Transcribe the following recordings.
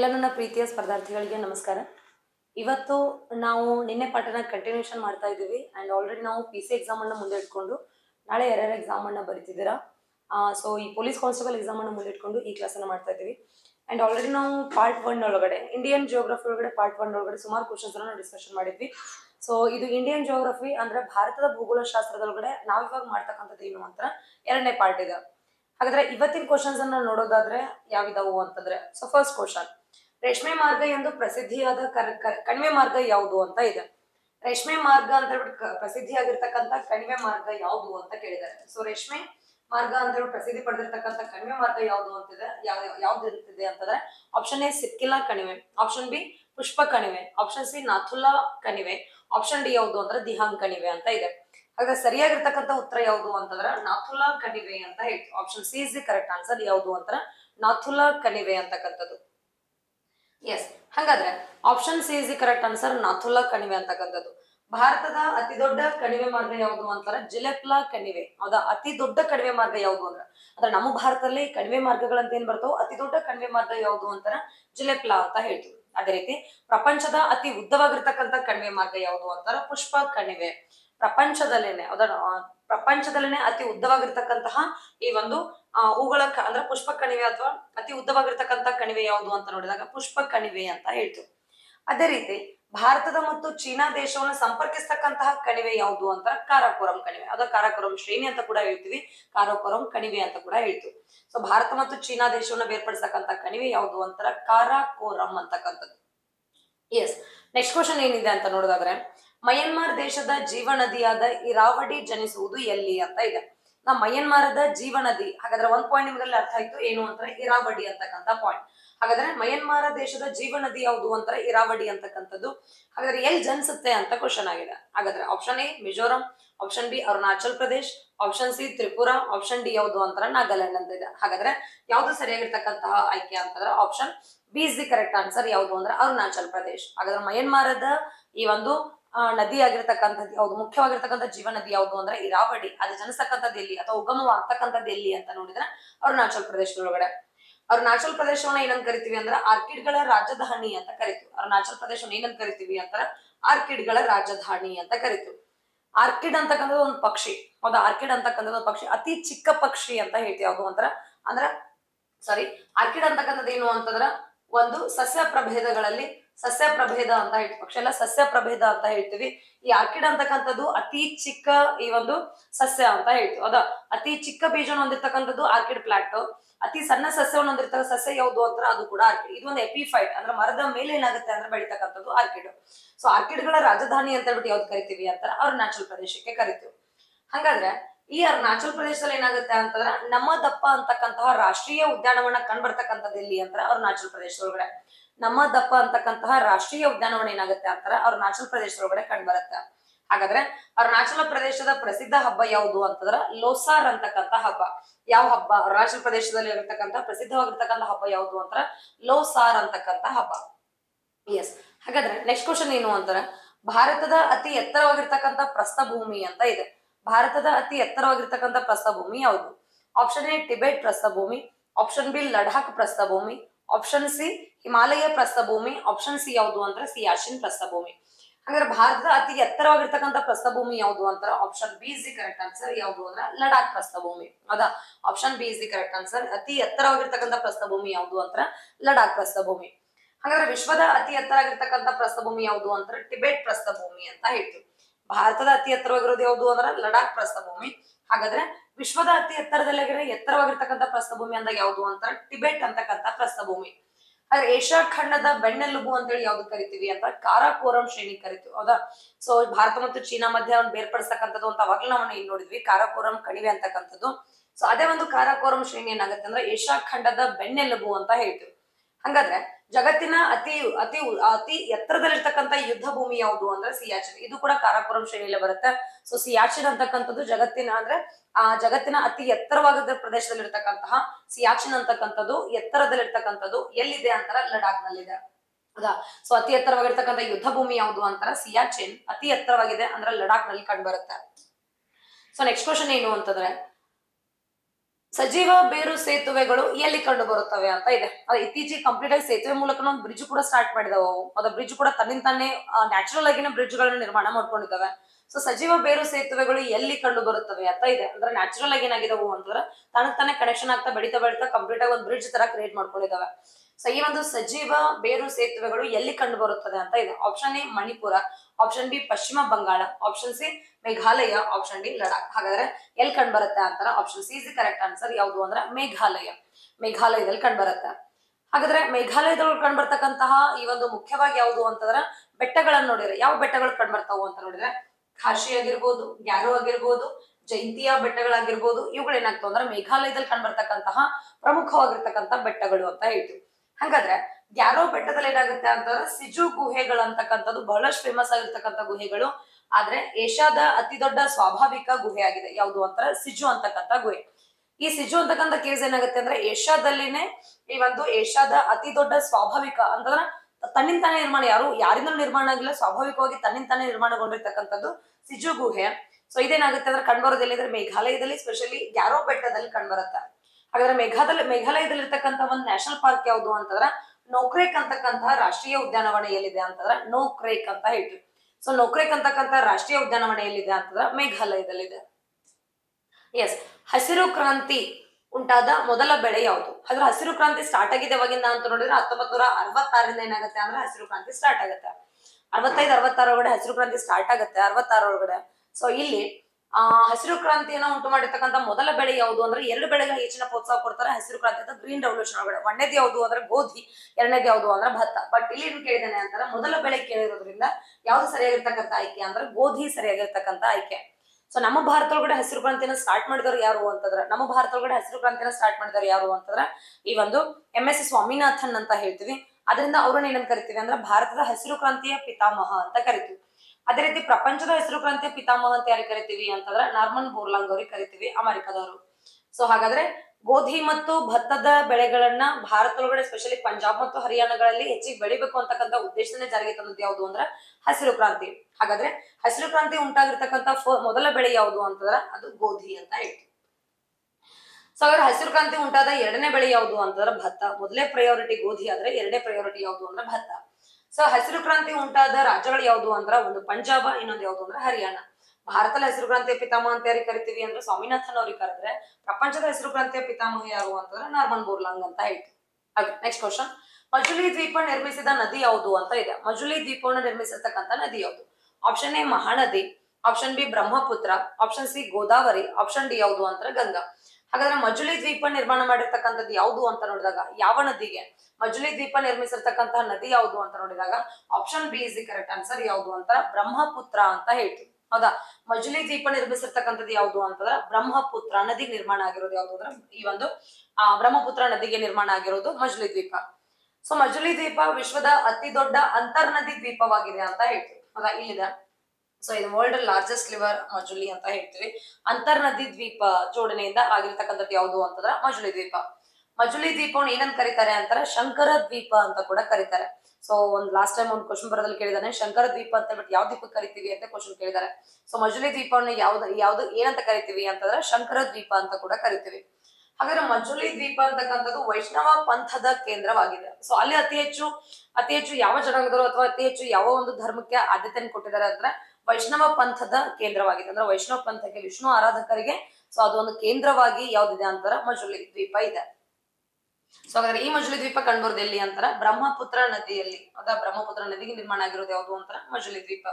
ಎಲ್ಲ ನನ್ನ ಪ್ರೀತಿಯ ಸ್ಪರ್ಧಾರ್ಥಿಗಳಿಗೆ ನಮಸ್ಕಾರ ಇವತ್ತು ನಾವು ನಿನ್ನೆ ಪಾಠನ ಕಂಟಿನ್ಯೂಷನ್ ಮಾಡ್ತಾ ಇದ್ದೀವಿ ಆ್ಯಂಡ್ ಆಲ್ರೆಡಿ ನಾವು ಪಿ ಸಿ ಎಕ್ಸಾಮನ್ನು ಮುಂದೆ ಇಟ್ಕೊಂಡು ನಾಳೆ ಯಾರ್ಯಾರು ಎಕ್ಸಾಮನ್ನು ಬರಿತಿದ್ದೀರಾ ಸೊ ಈ ಪೊಲೀಸ್ ಕಾನ್ಸ್ಟೇಬಲ್ ಎಕ್ಸಾಮನ್ನು ಮುಂದೆ ಇಟ್ಕೊಂಡು ಈ ಕ್ಲಾಸನ್ನು ಮಾಡ್ತಾ ಇದ್ದೀವಿ ಆ್ಯಂಡ್ ಆಲ್ರೆಡಿ ನಾವು ಪಾರ್ಟ್ ಒನ್ ಒಳಗಡೆ ಇಂಡಿಯನ್ ಜಿಯೋಗ್ರಫಿ ಒಳಗಡೆ ಪಾರ್ಟ್ ಒನ್ ಒಳಗಡೆ ಸುಮಾರು ಕ್ವಶನ್ಸ್ ನಾವು ಡಿಸ್ಕಷನ್ ಮಾಡಿದ್ವಿ ಸೊ ಇದು ಇಂಡಿಯನ್ ಜಿಯೋಗ್ರಫಿ ಅಂದ್ರೆ ಭಾರತದ ಭೂಗೋಳಶಾಸ್ತ್ರದೊಳಗಡೆ ನಾವು ಇವಾಗ ಮಾಡ್ತಕ್ಕಂಥದ್ದು ಏನು ಅಂತ ಎರಡನೇ ಪಾರ್ಟ್ ಇದೆ ಹಾಗಾದ್ರೆ ಇವತ್ತಿನ ಕ್ವಶನ್ಸ್ ಅನ್ನ ನೋಡೋದಾದ್ರೆ ಯಾವಿದಾವು ಅಂತಂದ್ರೆ ಸೊ ಫಸ್ಟ್ ಕ್ವಶನ್ ರೇಷ್ಮೆ ಮಾರ್ಗ ಎಂದು ಪ್ರಸಿದ್ಧಿಯಾದ ಕರ್- ಕ- ಕಣಿವೆ ಮಾರ್ಗ ಯಾವುದು ಅಂತ ಇದೆ ರೇಷ್ಮೆ ಮಾರ್ಗ ಅಂತ ಹೇಳ್ಬಿಟ್ಟು ಕ- ಪ್ರಸಿದ್ಧಿಯಾಗಿರ್ತಕ್ಕಂಥ ಕಣಿವೆ ಮಾರ್ಗ ಯಾವುದು ಅಂತ ಕೇಳಿದ್ದಾರೆ ಸೊ ರೇಷ್ಮೆ ಮಾರ್ಗ ಅಂತ ಹೇಳಿ ಪ್ರಸಿದ್ಧಿ ಪಡೆದಿರ್ತಕ್ಕಂಥ ಕಣಿವೆ ಮಾರ್ಗ ಯಾವುದು ಅಂತಿದೆ ಯಾವ ಯಾವ್ದು ಇರ್ತಿದೆ ಅಂತಂದ್ರೆ ಆಪ್ಷನ್ ಎ ಸಿಕ್ಕಿಲಾ ಕಣಿವೆ ಆಪ್ಷನ್ ಬಿ ಪುಷ್ಪ ಕಣಿವೆ ಆಪ್ಷನ್ ಸಿ ನಾಥುಲಾ ಕಣಿವೆ ಆಪ್ಷನ್ ಡಿ ಯಾವುದು ಅಂದ್ರೆ ದಿಹಾಂಗ್ ಕಣಿವೆ ಅಂತ ಇದೆ ಹಾಗಾದ್ರೆ ಸರಿಯಾಗಿರ್ತಕ್ಕಂಥ ಉತ್ತರ ಯಾವುದು ಅಂತಂದ್ರೆ ನಾಥುಲಾ ಕಣಿವೆ ಅಂತ ಹೇಳ್ತೀವಿ option C is the correct answer ಯಾವುದು ಅಂತ ನಾಥುಲಾ ಕಣಿವೆ ಅಂತಕ್ಕಂಥದ್ದು ಎಸ್ ಹಾಗಾದ್ರೆ option C is the correct answer Nathula ಕಣಿವೆ ಅಂತಕ್ಕಂಥದ್ದು ಭಾರತದ ಅತಿ ದೊಡ್ಡ ಕಣಿವೆ ಮಾರ್ಗ ಯಾವುದು ಅಂತಾರೆ ಜಿಲೆಪ್ಲಾ ಕಣಿವೆ ಹೌದಾ ಅತಿ ದೊಡ್ಡ ಕಣಿವೆ ಮಾರ್ಗ ಯಾವುದು ಅಂದ್ರೆ ಅಂದ್ರೆ ನಮ್ಮ ಭಾರತದಲ್ಲಿ ಕಣಿವೆ ಮಾರ್ಗಗಳಂತ ಏನ್ ಬರ್ತಾವ ಅತಿ ದೊಡ್ಡ ಕಣಿವೆ ಮಾರ್ಗ ಯಾವುದು ಅಂತಾರ ಜಿಲೆಪ್ಲಾ ಅಂತ ಹೇಳ್ತೀವಿ ಅದೇ ರೀತಿ ಪ್ರಪಂಚದ ಅತಿ ಉದ್ದವಾಗಿರ್ತಕ್ಕಂಥ ಕಣಿವೆ ಮಾರ್ಗ ಯಾವುದು ಅಂತಾರ ಪುಷ್ಪ ಕಣಿವೆ ಪ್ರಪಂಚದಲ್ಲೇನೆ ಅದರ ಪ್ರಪಂಚದಲ್ಲೇನೆ ಅತಿ ಉದ್ದವಾಗಿರ್ತಕ್ಕಂತಹ ಈ ಒಂದು ಆ, ಹೂಗಳ ಕ- ಅಂದ್ರೆ ಪುಷ್ಪ ಕಣಿವೆ ಅಥವಾ ಅತಿ ಉದ್ದವಾಗಿರ್ತಕ್ಕಂಥ ಕಣಿವೆ ಯಾವುದು ಅಂತ ನೋಡಿದಾಗ ಪುಷ್ಪ ಕಣಿವೆ ಅಂತ ಹೇಳ್ತೀವಿ ಅದೇ ರೀತಿ ಭಾರತದ ಮತ್ತು ಚೀನಾ ದೇಶವನ್ನು ಸಂಪರ್ಕಿಸ್ತಕ್ಕಂತಹ ಕಣಿವೆ ಯಾವುದು ಅಂತ ಕಾರಾಕೋರಂ ಕಣಿವೆ ಅದ ಕಾರಾಕೋರಂ ಶ್ರೇಣಿ ಅಂತ ಕೂಡ ಹೇಳ್ತೀವಿ ಕಾರಾಕೋರಂ ಕಣಿವೆ ಅಂತ ಕೂಡ ಹೇಳ್ತೀವಿ ಸೊ ಭಾರತ ಮತ್ತು ಚೀನಾ ದೇಶವನ್ನು ಬೇರ್ಪಡಿಸ್ತಕ್ಕಂಥ ಕಣಿವೆ ಯಾವುದು ಅಂತಾರ ಕಾರಾಕೋರಂ ಅಂತಕ್ಕಂಥದ್ದು ಎಸ್ ನೆಕ್ಸ್ಟ್ ಕ್ವಶನ್ ಏನಿದೆ ಅಂತ ನೋಡೋದಾದ್ರೆ ಮಯನ್ಮಾರ್ ದೇಶದ ಜೀವನದಿಯಾದ ಇರಾವಡಿ ಜನಿಸುವುದು ಎಲ್ಲಿ ಅಂತ ಇದೆ ನಾ ಮಯನ್ಮಾರದ ಜೀವನದಿ ಹಾಗಾದ್ರೆ ಒಂದ್ ಪಾಯಿಂಟ್ ನಿಮ್ಗಲ್ಲಿ ಅರ್ಥ ಆಯ್ತು ಏನು ಅಂತಾರೆ ಇರಾವಡಿ ಅಂತಕ್ಕಂಥ ಪಾಯಿಂಟ್ ಹಾಗಾದ್ರೆ ಮಯನ್ಮಾರ ದೇಶದ ಜೀವನದಿ ಯಾವುದು ಅಂತಾರೆ ಇರಾವಡಿ ಅಂತಕ್ಕಂಥದ್ದು ಹಾಗಾದ್ರೆ ಎಲ್ಲಿ ಜನಿಸುತ್ತೆ ಅಂತ ಕ್ವಶನ್ ಆಗಿದೆ ಹಾಗಾದ್ರೆ option A Mizoram option B Arunachal Pradesh option C Tripura option D ಯಾವುದು ಅಂತಾರೆ ನಾಗಾಲ್ಯಾಂಡ್ ಅಂತ ಇದೆ ಹಾಗಾದ್ರೆ ಯಾವ್ದು ಸರಿಯಾಗಿರ್ತಕ್ಕಂತಹ ಆಯ್ಕೆ ಅಂತಂದ್ರೆ option B is the correct answer ಯಾವುದು ಅಂದ್ರೆ ಅರುಣಾಚಲ್ ಪ್ರದೇಶ್ ಹಾಗಾದ್ರೆ ಮಯನ್ಮಾರದ ಈ ಒಂದು ಆ, ನದಿ ಆಗಿರ್ತಕ್ಕಂಥದ್ದು ಯಾವುದು ಮುಖ್ಯವಾಗಿರ್ತಕ್ಕಂಥ ಜೀವ ನದಿ ಯಾವುದು ಅಂದ್ರೆ ಇರಾವಡಿ ಅದು ಜನಿಸ್ತಕ್ಕಂಥದ್ದು ಎಲ್ಲಿ ಅಥವಾ ಉಗಮವಾಗ್ತಕ್ಕಂಥದ್ದು ಎಲ್ಲಿ ಅಂತ ನೋಡಿದ್ರೆ ಅರುಣಾಚಲ್ ಪ್ರದೇಶದೊಳಗಡೆ ಅರುಣಾಚಲ್ ಪ್ರದೇಶವನ್ನ ಏನಂತ ಕರಿತೀವಿ ಅಂದ್ರೆ ಆರ್ಕಿಡ್ಗಳ ರಾಜಧಾನಿ ಅಂತ ಕರಿತೀವಿ ಅರುಣಾಚಲ್ ಪ್ರದೇಶವನ್ನ ಏನಂತ ಕರಿತೀವಿ ಅಂತಾರ ಆರ್ಕಿಡ್ಗಳ ರಾಜಧಾನಿ ಅಂತ ಕರಿತೀವಿ ಆರ್ಕಿಡ್ ಅಂತಕ್ಕಂಥದ್ದು ಒಂದು ಪಕ್ಷಿ ಹೌದಾ ಆರ್ಕಿಡ್ ಅಂತಕ್ಕಂಥದ್ದು ಒಂದು ಪಕ್ಷಿ ಅತಿ ಚಿಕ್ಕ ಪಕ್ಷಿ ಅಂತ ಹೇಳ್ತೀವಿ ಯಾವುದು ಅಂತಾರ ಅಂದ್ರ ಸಾರಿ ಆರ್ಕಿಡ್ ಅಂತಕ್ಕಂಥದ್ದು ಏನು ಅಂತಂದ್ರ ಒಂದು ಸಸ್ಯ ಪ್ರಭೇದಗಳಲ್ಲಿ ಸಸ್ಯ ಪ್ರಭೇದ ಅಂತ ಹೇಳ್ತೀವಿ ಪಕ್ಷಿ ಎಲ್ಲ ಸಸ್ಯ ಪ್ರಭೇದ ಅಂತ ಹೇಳ್ತೀವಿ ಈ ಆರ್ಕಿಡ್ ಅಂತಕ್ಕಂಥದ್ದು ಅತಿ ಚಿಕ್ಕ ಈ ಒಂದು ಸಸ್ಯ ಅಂತ ಹೇಳ್ತೀವಿ ಹೌದಾ ಅತಿ ಚಿಕ್ಕ ಬೀಜವನ್ನು ಹೊಂದಿರ್ತಕ್ಕಂಥದ್ದು ಆರ್ಕಿಡ್ ಪ್ಲಾಂಟ್ ಅತಿ ಸಣ್ಣ ಸಸ್ಯವನ್ನು ಹೊಂದಿರ್ತಕ್ಕ ಸಸ್ಯ ಯಾವುದು ಅಂತ ಅದು ಕೂಡ ಆರ್ಕಿಡ್ ಇದು ಒಂದು ಎಪಿಫೈಟ್ ಅಂದ್ರೆ ಮರದ ಮೇಲೆ ಏನಾಗುತ್ತೆ ಅಂದ್ರೆ ಬೆಳಿತಕ್ಕಂಥದ್ದು ಆರ್ಕಿಡ್ ಸೊ ಆರ್ಕಿಡ್ಗಳ ರಾಜಧಾನಿ ಅಂತ ಹೇಳ್ಬಿಟ್ಟು ಯಾವ್ದು ಕರಿತೀವಿ ಅಂತಾರೆ ಅರುಣಾಚಲ್ ಪ್ರದೇಶಕ್ಕೆ ಕರಿತೀವಿ ಹಾಗಾದ್ರೆ ಈ ಅರುಣಾಚಲ್ ಪ್ರದೇಶದಲ್ಲಿ ಏನಾಗುತ್ತೆ ಅಂತಂದ್ರೆ ನಮ್ಮ ದಪ್ಪ ಅಂತಕ್ಕಂತಹ ರಾಷ್ಟ್ರೀಯ ಉದ್ಯಾನವನ ಕಂಡ್ಬರ್ತಕ್ಕಂಥದ್ದು ಎಲ್ಲಿ ಅಂದ್ರೆ ಅರುಣಾಚಲ್ ಪ್ರದೇಶದೊಳಗಡೆ ನಮ್ಮ ದಪ್ಪ ಅಂತಕ್ಕಂತಹ ರಾಷ್ಟ್ರೀಯ ಉದ್ಯಾನವನ ಏನಾಗುತ್ತೆ ಅಂತಾರೆ ಅರುಣಾಚಲ್ ಪ್ರದೇಶದೊಳಗಡೆ ಕಂಡ್ಬರುತ್ತೆ ಹಾಗಾದ್ರೆ ಅರುಣಾಚಲ ಪ್ರದೇಶದ ಪ್ರಸಿದ್ಧ ಹಬ್ಬ ಯಾವುದು ಅಂತಂದ್ರೆ ಲೋಸಾರ್ ಅಂತಕ್ಕಂಥ ಹಬ್ಬ ಯಾವ ಹಬ್ಬ ಅರುಣಾಚಲ ಪ್ರದೇಶದಲ್ಲಿ ಇರತಕ್ಕಂಥ ಪ್ರಸಿದ್ಧವಾಗಿರ್ತಕ್ಕಂಥ ಹಬ್ಬ ಯಾವುದು ಅಂತಾರೆ ಲೋಸಾರ್ ಅಂತಕ್ಕಂಥ ಹಬ್ಬ ಎಸ್ ಹಾಗಾದ್ರೆ ನೆಕ್ಸ್ಟ್ ಕ್ವಶನ್ ಏನು ಅಂತಾರೆ ಭಾರತದ ಅತಿ ಎತ್ತರವಾಗಿರ್ತಕ್ಕಂಥ ಪ್ರಸ್ಥಭೂಮಿ ಅಂತ ಇದೆ ಭಾರತದ ಅತಿ ಎತ್ತರವಾಗಿರ್ತಕ್ಕಂಥ ಪ್ರಸ್ಥಭೂಮಿ ಯಾವುದು ಆಪ್ಷನ್ ಎ ಟಿಬೆಟ್ ಪ್ರಸ್ಥಭೂಮಿ ಆಪ್ಷನ್ ಬಿ ಲಡಾಖ್ ಪ್ರಸ್ಥಭೂಮಿ ಆಪ್ಷನ್ ಸಿ ಹಿಮಾಲಯ ಪ್ರಸ್ಥಭೂಮಿ ಆಪ್ಷನ್ ಸಿ ಯಾವುದು ಅಂದ್ರೆ ಸಿಯಾಚಿನ್ ಪ್ರಸ್ಥಭೂಮಿ ಹಾಗಾದ್ರೆ ಭಾರತದ ಅತಿ ಎತ್ತರವಾಗಿರ್ತಕ್ಕಂಥ ಪ್ರಸ್ಥಭೂಮಿ ಯಾವುದು ಅಂತಾರೆ option B is the correct answer ಯಾವುದು ಅಂದ್ರೆ ಲಡಾಖ್ ಪ್ರಸ್ಥಭೂಮಿ ಹೌದಾ option B is the correct answer ಅತಿ ಎತ್ತರವಾಗಿರ್ತಕ್ಕಂಥ ಪ್ರಸ್ಥಭೂಮಿ ಯಾವುದು ಅಂತಾರೆ ಲಡಾಖ್ ಪ್ರಸ್ಥಭೂಮಿ ಹಾಗಾದ್ರೆ ವಿಶ್ವದ ಅತಿ ಎತ್ತರ ಆಗಿರ್ತಕ್ಕಂಥ ಪ್ರಸ್ಥಭೂಮಿ ಯಾವುದು ಅಂದ್ರೆ ಟಿಬೆಟ್ ಪ್ರಸ್ಥಭೂಮಿ ಅಂತ ಹೇಳ್ತೀವಿ ಭಾರತದ ಅತಿ ಎತ್ತರವಾಗಿರೋದು ಯಾವುದು ಅಂದ್ರೆ ಲಡಾಖ್ ಪ್ರಸ್ಥಭೂಮಿ ಹಾಗಾದ್ರೆ ವಿಶ್ವದ ಅತಿ ಎತ್ತರದಲ್ಲಿ ಎತ್ತರವಾಗಿರ್ತಕ್ಕಂಥ ಪ್ರಸ್ಥಭೂಮಿ ಅಂದಾಗ ಯಾವುದು ಅಂತಾರೆ ಟಿಬೆಟ್ ಅಂತಕ್ಕಂಥ ಪ್ರಸ್ಥಭೂಮಿ ಹಾಗಾದ್ರೆ ಏಷ್ಯಾ ಖಂಡದ ಬೆನ್ನೆಲುಬು ಅಂತೇಳಿ ಯಾವ್ದು ಕರಿತೀವಿ ಅಂತ ಕಾರಾಕೋರಂ ಶ್ರೇಣಿ ಕರಿತೀವಿ ಹೌದಾ ಸೊ ಭಾರತ ಮತ್ತು ಚೀನಾ ಮಧ್ಯ ಒಂದು ಬೇರ್ಪಡಿಸ್ತಕ್ಕಂಥದ್ದು ಅಂತ ಅವಾಗಲೇ ನಾವು ಇಲ್ಲಿ ನೋಡಿದ್ವಿ ಕಾರಾಕೋರಂ ಕಣಿವೆ ಅಂತಕ್ಕಂಥದ್ದು ಸೊ ಅದೇ ಒಂದು ಕಾರಾಕೋರಂ ಶ್ರೇಣಿ ಏನಾಗುತ್ತೆ ಅಂದ್ರೆ ಏಷ್ಯಾ ಖಂಡದ ಬೆನ್ನೆಲುಬು ಅಂತ ಹೇಳ್ತೀವಿ ಹಂಗಾದ್ರೆ ಜಗತ್ತಿನ ಅತಿ ಅತಿ ಅತಿ ಎತ್ತರದಲ್ಲಿರ್ತಕ್ಕಂಥ ಯುದ್ಧ ಭೂಮಿ ಯಾವುದು ಅಂದ್ರೆ ಸಿಯಾಚಿನ್ ಇದು ಕೂಡ ಕಾರಾಪುರಂ ಶ್ರೇಣಿಯಲ್ಲಿ ಬರುತ್ತೆ ಸೊ ಸಿಯಾಚಿನ್ ಅಂತಕ್ಕಂಥದ್ದು ಜಗತ್ತಿನ ಅಂದ್ರೆ ಆ ಜಗತ್ತಿನ ಅತಿ ಎತ್ತರವಾದ ಪ್ರದೇಶದಲ್ಲಿರ್ತಕ್ಕಂತಹ ಸಿಯಾಚಿನ್ ಅಂತಕ್ಕಂಥದ್ದು ಎತ್ತರದಲ್ಲಿರ್ತಕ್ಕಂಥದ್ದು ಎಲ್ಲಿದೆ ಅಂತಾರ ಲಡಾಖ್ ನಲ್ಲಿದೆ ಹೌದಾ ಸೊ ಅತಿ ಎತ್ತರವಾಗಿರ್ತಕ್ಕಂಥ ಯುದ್ಧ ಭೂಮಿ ಯಾವುದು ಅಂತಾರ ಸಿಯಾಚಿನ್ ಅತಿ ಎತ್ತರವಾಗಿದೆ ಅಂದ್ರೆ ಲಡಾಖ್ ನಲ್ಲಿ ಕಂಡು ಬರುತ್ತೆ ಸೊ ನೆಕ್ಸ್ಟ್ ಕ್ವಶನ್ ಏನು ಅಂತಂದ್ರೆ ಸಜೀವ ಬೇರು ಸೇತುವೆಗಳು ಎಲ್ಲಿ ಕಂಡು ಬರುತ್ತವೆ ಅಂತ ಇದೆ ಅದು ಇತ್ತೀಚೆಗೆ ಕಂಪ್ಲೀಟ್ ಆಗಿ ಸೇತುವೆ ಮೂಲಕ ಒಂದು ಬ್ರಿಡ್ಜ್ ಕೂಡ ಸ್ಟಾರ್ಟ್ ಮಾಡಿದಾವೆ ಅವು ಅದು ಬ್ರಿಡ್ಜ್ ಕೂಡ ತನ್ನಿಂದ ತಾನೇ ನ್ಯಾಚುರಲ್ ಆಗಿನ ಬ್ರಿಡ್ಜ್ ಗಳನ್ನ ನಿರ್ಮಾಣ ಮಾಡ್ಕೊಂಡಿದ್ದಾವೆ ಸೊ ಸಜೀವ ಬೇರು ಸೇತುವೆಗಳು ಎಲ್ಲಿ ಕಂಡು ಬರುತ್ತವೆ ಅಂತ ಇದೆ ಅಂದ್ರೆ ನ್ಯಾಚುರಲ್ ಆಗಿ ಏನಾಗಿದಾವು ಅಂತಂದ್ರೆ ತನಗ್ ತಾನೇ ಕನೆಕ್ಷನ್ ಆಗ್ತಾ ಬೆಳಿತಾ ಬೆಳಿತಾ ಕಂಪ್ಲೀಟ್ ಆಗಿ ಒಂದು ಬ್ರಿಡ್ಜ್ ತರ ಕ್ರಿಯೇಟ್ ಮಾಡ್ಕೊಂಡಿದ್ದಾವೆ ಸೊ ಈ ಒಂದು ಸಜೀವ ಬೇರು ಸೇತುವೆಗಳು ಎಲ್ಲಿ ಕಂಡು ಬರುತ್ತದೆ ಅಂತ ಇದೆ option A Manipur option B Paschim Bangala option C Meghalaya option D Ladakh ಹಾಗಾದ್ರೆ ಎಲ್ಲಿ ಕಂಡು ಬರುತ್ತೆ ಅಂತಾರ option C is correct answer ಯಾವುದು ಅಂದ್ರೆ ಮೇಘಾಲಯ ಮೇಘಾಲಯದಲ್ಲಿ ಕಂಡು ಬರುತ್ತೆ ಹಾಗಾದ್ರೆ ಮೇಘಾಲಯದೊಳಗೆ ಕಂಡು ಬರ್ತಕ್ಕಂತಹ ಈ ಒಂದು ಮುಖ್ಯವಾಗಿ ಯಾವುದು ಅಂತಂದ್ರೆ ಬೆಟ್ಟಗಳನ್ನ ನೋಡಿದ್ರೆ ಯಾವ ಬೆಟ್ಟಗಳು ಕಂಡು ಬರ್ತಾವು ಅಂತ ನೋಡಿದ್ರೆ ಖಾಶಿ ಆಗಿರ್ಬೋದು ಗ್ಯಾರೋ ಆಗಿರ್ಬೋದು ಜೈಂತಿಯ ಬೆಟ್ಟಗಳಾಗಿರ್ಬೋದು ಇವುಗಳು ಏನಾಗ್ತಾವ ಅಂದ್ರೆ ಮೇಘಾಲಯದಲ್ಲಿ ಕಂಡು ಬರ್ತಕ್ಕಂತಹ ಪ್ರಮುಖವಾಗಿರ್ತಕ್ಕಂಥ ಬೆಟ್ಟಗಳು ಅಂತ ಹೇಳ್ತೀವಿ ಹಾಗಾದ್ರೆ ಗ್ಯಾರೋ ಬೆಟ್ಟದಲ್ಲಿ ಏನಾಗುತ್ತೆ ಅಂತಂದ್ರೆ ಸಿಜು ಗುಹೆಗಳು ಅಂತಕ್ಕಂಥದ್ದು ಬಹಳಷ್ಟು ಫೇಮಸ್ ಆಗಿರ್ತಕ್ಕಂಥ ಗುಹೆಗಳು ಆದ್ರೆ ಏಷ್ಯಾದ ಅತಿ ದೊಡ್ಡ ಸ್ವಾಭಾವಿಕ ಗುಹೆ ಆಗಿದೆ ಯಾವುದು ಅಂತಾರೆ ಸಿಜು ಅಂತಕ್ಕಂಥ ಗುಹೆ ಈ ಸಿಜು ಅಂತಕ್ಕಂಥ ಕೇಸ್ ಏನಾಗುತ್ತೆ ಅಂದ್ರೆ ಏಷ್ಯಾದಲ್ಲಿನೇ ಈ ಒಂದು ಏಷ್ಯಾದ ಅತಿ ದೊಡ್ಡ ಸ್ವಾಭಾವಿಕ ಅಂತಂದ್ರೆ ತನ್ನಿಂದ ತಾನೇ ನಿರ್ಮಾಣ ಯಾರು ಯಾರಿಂದ ನಿರ್ಮಾಣ ಆಗಿಲ್ಲ ಸ್ವಾಭಾವಿಕವಾಗಿ ತನ್ನಿಂದ ತಾನೇ ನಿರ್ಮಾಣಗೊಂಡಿರ್ತಕ್ಕಂಥದ್ದು ಸಿಜು ಗುಹೆ ಸೊ ಇದೇನಾಗುತ್ತೆ ಅಂದ್ರೆ ಕಂಡುಬರೋದು ಎಲ್ಲಿದ್ರೆ ಮೇಘಾಲಯದಲ್ಲಿ ಸ್ಪೆಷಲಿ ಗ್ಯಾರೋ ಬೆಟ್ಟದಲ್ಲಿ ಕಂಡುಬರುತ್ತೆ ಹಾಗಾದ್ರೆ ಮೇಘಾಲಯ ಮೇಘಾಲಯದಲ್ಲಿ ಇರ್ತಕ್ಕಂಥ ಒಂದು ನ್ಯಾಷನಲ್ ಪಾರ್ಕ್ ಯಾವುದು ಅಂತಂದ್ರೆ ನೋಕ್ರೇಕ್ ಅಂತಕ್ಕಂತಹ ರಾಷ್ಟ್ರೀಯ ಉದ್ಯಾನವನ ಎಲ್ಲಿದೆ ಅಂತಂದ್ರೆ ನೋಕ್ರೇಕ್ ಅಂತ ಹೇಳ್ತೀವಿ ಸೊ ನೋಕ್ರೇಕ್ ಅಂತಕ್ಕಂಥ ರಾಷ್ಟ್ರೀಯ ಉದ್ಯಾನವನ ಎಲ್ಲಿದೆ ಅಂತಂದ್ರೆ ಮೇಘಾಲಯದಲ್ಲಿದೆ ಎಸ್ ಹಸಿರು ಕ್ರಾಂತಿ ಉಂಟಾದ ಮೊದಲ ಬೆಳೆ ಯಾವುದು ಅದ್ರ ಹಸಿರು ಕ್ರಾಂತಿ ಸ್ಟಾರ್ಟ್ ಆಗಿದೆ ಯಾವಾಗಿಂದ ಅಂತ ನೋಡಿದ್ರೆ ಹತ್ತೊಂಬತ್ ನೂರ ಅರವತ್ತಾರರಿಂದ ಏನಾಗುತ್ತೆ ಅಂದ್ರೆ ಹಸಿರು ಕ್ರಾಂತಿ ಸ್ಟಾರ್ಟ್ ಆಗುತ್ತೆ ಅರವತ್ತೈದು ಅರವತ್ತಾರ ಒಳಗಡೆ ಹಸಿರು ಕ್ರಾಂತಿ ಸ್ಟಾರ್ಟ್ ಆಗುತ್ತೆ ಅರವತ್ತಾರ ಒಳಗಡೆ ಸೊ ಇಲ್ಲಿ ಆ ಹಸಿರು ಕ್ರಾಂತಿಯನ್ನ ಉಂಟು ಮಾಡಿರ್ತಕ್ಕಂಥ ಮೊದಲ ಬೆಳೆ ಯಾವುದು ಅಂದ್ರೆ ಎರಡು ಬೆಳೆಗಳಿಗೆ ಹೆಚ್ಚಿನ ಪ್ರೋತ್ಸಾಹ ಕೊಡ್ತಾರೆ ಹಸಿರು ಕ್ರಾಂತಿ ಅಂತ ಗ್ರೀನ್ ರೆವಲ್ಯೂಷನ್ ಒಳಗಡೆ ಒಂದೇದು ಯಾವುದು ಅಂದ್ರೆ ಗೋಧಿ ಎರಡನೇದು ಯಾವುದು ಅಂದ್ರೆ ಭತ್ತ ಬಟ್ ಇಲ್ಲಿ ಏನ್ ಕೇಳಿದಾನೆ ಅಂತಾರೆ ಮೊದಲ ಬೆಳೆ ಕೇಳಿರೋದ್ರಿಂದ ಯಾವ್ದು ಸರಿಯಾಗಿರ್ತಕ್ಕಂಥ ಆಯ್ಕೆ ಅಂದ್ರೆ ಗೋಧಿ ಸರಿಯಾಗಿರ್ತಕ್ಕಂಥ ಆಯ್ಕೆ ಸೊ ನಮ್ಮ ಭಾರತ ಒಳಗಡೆ ಹಸಿರು ಕ್ರಾಂತಿನ ಸ್ಟಾರ್ಟ್ ಮಾಡಿದವರು ಯಾರು ಅಂತಂದ್ರೆ ನಮ್ಮ ಭಾರತ ಒಳಗಡೆ ಹಸಿರು ಕ್ರಾಂತಿನ ಸ್ಟಾರ್ಟ್ ಮಾಡಿದವರು ಯಾರು ಅಂತಂದ್ರೆ ಈ ಒಂದು ಎಂ ಎಸ್ ಸ್ವಾಮಿನಾಥನ್ ಅಂತ ಹೇಳ್ತೀವಿ ಅದರಿಂದ ಅವ್ರನ್ನ ಏನಂತ ಕರಿತೀವಿ ಅಂದ್ರೆ ಭಾರತದ ಹಸಿರು ಕ್ರಾಂತಿಯ ಪಿತಾಮಹ ಅಂತ ಕರಿತೀವಿ ಅದೇ ರೀತಿ ಪ್ರಪಂಚದ ಹಸಿರು ಕ್ರಾಂತಿಯ ಪಿತಾಮಹ ಅಂತ ಯಾರಿಗೆ ಕರಿತೀವಿ ಅಂತಂದ್ರೆ ನಾರ್ಮನ್ ಬೋರ್ಲಾಂಗ್ ಅವ್ರಿಗೆ ಕರಿತೀವಿ ಅಮೆರಿಕದವರು ಸೊ ಹಾಗಾದ್ರೆ ಗೋಧಿ ಮತ್ತು ಭತ್ತದ ಬೆಳೆಗಳನ್ನ ಭಾರತದೊಳಗಡೆ ಸ್ಪೆಷಲಿ ಪಂಜಾಬ್ ಮತ್ತು ಹರಿಯಾಣಗಳಲ್ಲಿ ಹೆಚ್ಚಿಗೆ ಬೆಳಿಬೇಕು ಅಂತಕ್ಕಂಥ ಉದ್ದೇಶನೇ ಜಾರಿಗೆ ತಂದದ್ದು ಯಾವುದು ಅಂದ್ರೆ ಹಸಿರು ಕ್ರಾಂತಿ ಹಾಗಾದ್ರೆ ಹಸಿರು ಕ್ರಾಂತಿ ಉಂಟಾಗಿರ್ತಕ್ಕಂಥ ಫ- ಮೊದಲ ಬೆಳೆ ಯಾವುದು ಅಂತಂದ್ರೆ ಅದು ಗೋಧಿ ಅಂತ ಹೇಳ್ತೀವಿ ಸೊ ಹಾಗಾದ್ರೆ ಹಸಿರು ಕ್ರಾಂತಿ ಉಂಟಾದ ಎರಡನೇ ಬೆಳೆ ಯಾವುದು ಅಂತಂದ್ರೆ ಭತ್ತ ಮೊದಲೇ ಪ್ರಯಾರಿಟಿ ಗೋಧಿ ಆದ್ರೆ ಎರಡನೇ ಪ್ರಯಾರಿಟಿ ಯಾವುದು ಅಂದ್ರೆ ಭತ್ತ ಸೊ ಹಸಿರು ಕ್ರಾಂತಿ ಉಂಟಾದ ರಾಜ್ಯಗಳು ಯಾವುದು ಅಂದ್ರ ಒಂದು ಪಂಜಾಬ್ ಇನ್ನೊಂದು ಯಾವುದು ಅಂದ್ರೆ ಹರಿಯಾಣ ಭಾರತದ ಹಸಿರು ಕ್ರಾಂತಿಯ ಪಿತಾಮಹ ಅಂತ ಯಾರಿಗೆ ಕರಿತೀವಿ ಅಂದ್ರೆ ಸ್ವಾಮಿನಾಥನ್ ಅವ್ರಿಗೆ ಕರೆದ್ರೆ ಪ್ರಪಂಚದ ಹಸಿರು ಕ್ರಾಂತಿಯ ಪಿತಾಮಹ ಯಾರು ಅಂತಂದ್ರೆ ನಾರ್ಮನ್ ಬೋರ್ಲಾಂಗ್ ಅಂತ ಹೇಳ್ತೀವಿ ಹಾಗೆ ನೆಕ್ಸ್ಟ್ ಕ್ವಶನ್ ಮಜುಲಿ ದ್ವೀಪ ನಿರ್ಮಿಸಿದ ನದಿ ಯಾವುದು ಅಂತ ಇದೆ ಮಜುಲಿ ದ್ವೀಪವನ್ನು ನಿರ್ಮಿಸಿರ್ತಕ್ಕಂಥ ನದಿ ಯಾವುದು option A Mahanadi option B Brahmaputra option C Godavari option D ಯಾವುದು ಅಂತಾರೆ ಗಂಗಾ ಹಾಗಾದ್ರೆ ಮಜುಲಿ ದ್ವೀಪ ನಿರ್ಮಾಣ ಮಾಡಿರ್ತಕ್ಕಂಥದ್ದು ಯಾವುದು ಅಂತ ನೋಡಿದಾಗ ಯಾವ ನದಿಗೆ ಮಜುಲಿ ದ್ವೀಪ ನಿರ್ಮಿಸಿರ್ತಕ್ಕಂತಹ ನದಿ ಯಾವುದು ಅಂತ ನೋಡಿದಾಗ option B is the correct answer ಯಾವುದು ಅಂತ ಬ್ರಹ್ಮಪುತ್ರ ಅಂತ ಹೇಳ್ತೀವಿ ಹೌದಾ ಮಜುಲಿ ದ್ವೀಪ ನಿರ್ಮಿಸಿರ್ತಕ್ಕಂಥದ್ದು ಯಾವುದು ಅಂತಂದ್ರೆ ಬ್ರಹ್ಮಪುತ್ರ ನದಿ ನಿರ್ಮಾಣ ಆಗಿರೋದು ಯಾವುದು ಅಂದ್ರೆ ಈ ಒಂದು ಆ ಬ್ರಹ್ಮಪುತ್ರ ನದಿಗೆ ನಿರ್ಮಾಣ ಆಗಿರೋದು ಮಜುಲಿ ದ್ವೀಪ ಸೊ ಮಜುಲಿ ದ್ವೀಪ ವಿಶ್ವದ ಅತಿ ದೊಡ್ಡ ಅಂತರ್ನದಿ ದ್ವೀಪವಾಗಿದೆ ಅಂತ ಹೇಳ್ತೀವಿ ಹೌದಾ ಇಲ್ಲಿದೆ ಸೊ ಇದು ವರ್ಲ್ಡ್ ಲಾರ್ಜೆಸ್ಟ್ ಲಿವರ್ ಮಜುಲಿ ಅಂತ ಹೇಳ್ತೀವಿ ಅಂತರ್ನದಿ ದ್ವೀಪ ಜೋಡಣೆಯಿಂದ ಆಗಿರ್ತಕ್ಕಂಥದ್ದು ಯಾವುದು ಅಂತಂದ್ರೆ ಮಜುಲಿ ದ್ವೀಪ ಮಜುಲಿ ದ್ವೀಪವನ್ನು ಏನಂತ ಕರೀತಾರೆ ಅಂತಾರೆ ಶಂಕರ ದ್ವೀಪ ಅಂತ ಕೂಡ ಕರೀತಾರೆ ಸೊ ಒಂದ್ ಲಾಸ್ಟ್ ಟೈಮ್ ಒಂದು ಕ್ವಶನ್ ಬರೋದಲ್ಲಿ ಕೇಳಿದಾನೆ ಶಂಕರ ದ್ವೀಪ ಅಂತ ಬಿಟ್ಟು ಯಾವ ದ್ವೀಪ ಕರಿತೀವಿ ಅಂತ ಕ್ವಶನ್ ಕೇಳಿದಾರೆ ಸೊ ಮಜುಲಿ ದ್ವೀಪವನ್ನು ಯಾವ್ದು ಯಾವ್ದು ಏನಂತ ಕರಿತೀವಿ ಅಂತಂದ್ರೆ ಶಂಕರ ದ್ವೀಪ ಅಂತ ಕೂಡ ಕರಿತೀವಿ ಹಾಗಾದ್ರೆ ಮಜುಲಿ ದ್ವೀಪ ಅಂತಕ್ಕಂಥದ್ದು ವೈಷ್ಣವ ಪಂಥದ ಕೇಂದ್ರವಾಗಿದೆ ಸೊ ಅಲ್ಲಿ ಅತಿ ಹೆಚ್ಚು ಅತಿ ಹೆಚ್ಚು ಯಾವ ಜನಾಂಗದವರು ಅಥವಾ ಅತಿ ಹೆಚ್ಚು ಯಾವ ಒಂದು ಧರ್ಮಕ್ಕೆ ಆದ್ಯತೆಯನ್ನು ಕೊಟ್ಟಿದ್ದಾರೆ ಅಂದ್ರೆ ವೈಷ್ಣವ ಪಂಥದ ಕೇಂದ್ರವಾಗಿದೆ ಅಂದ್ರೆ ವೈಷ್ಣವ ಪಂಥಕ್ಕೆ ವಿಷ್ಣು ಆರಾಧಕರಿಗೆ ಸೊ ಅದು ಒಂದು ಕೇಂದ್ರವಾಗಿ ಯಾವ್ದಿದೆ ಅಂತಾರ ಮಜುಲಿ ದ್ವೀಪ ಇದೆ ಸೊ ಹಾಗಾದ್ರೆ ಈ ಮಜುಲಿ ದ್ವೀಪ ಕಂಡುಬರೋದು ಎಲ್ಲಿ ಅಂತಾರ ಬ್ರಹ್ಮಪುತ್ರ ನದಿಯಲ್ಲಿ ಅದ ಬ್ರಹ್ಮಪುತ್ರ ನದಿಗೆ ನಿರ್ಮಾಣ ಆಗಿರೋದು ಯಾವುದು ಅಂತಾರ ಮಜುಲಿ ದ್ವೀಪ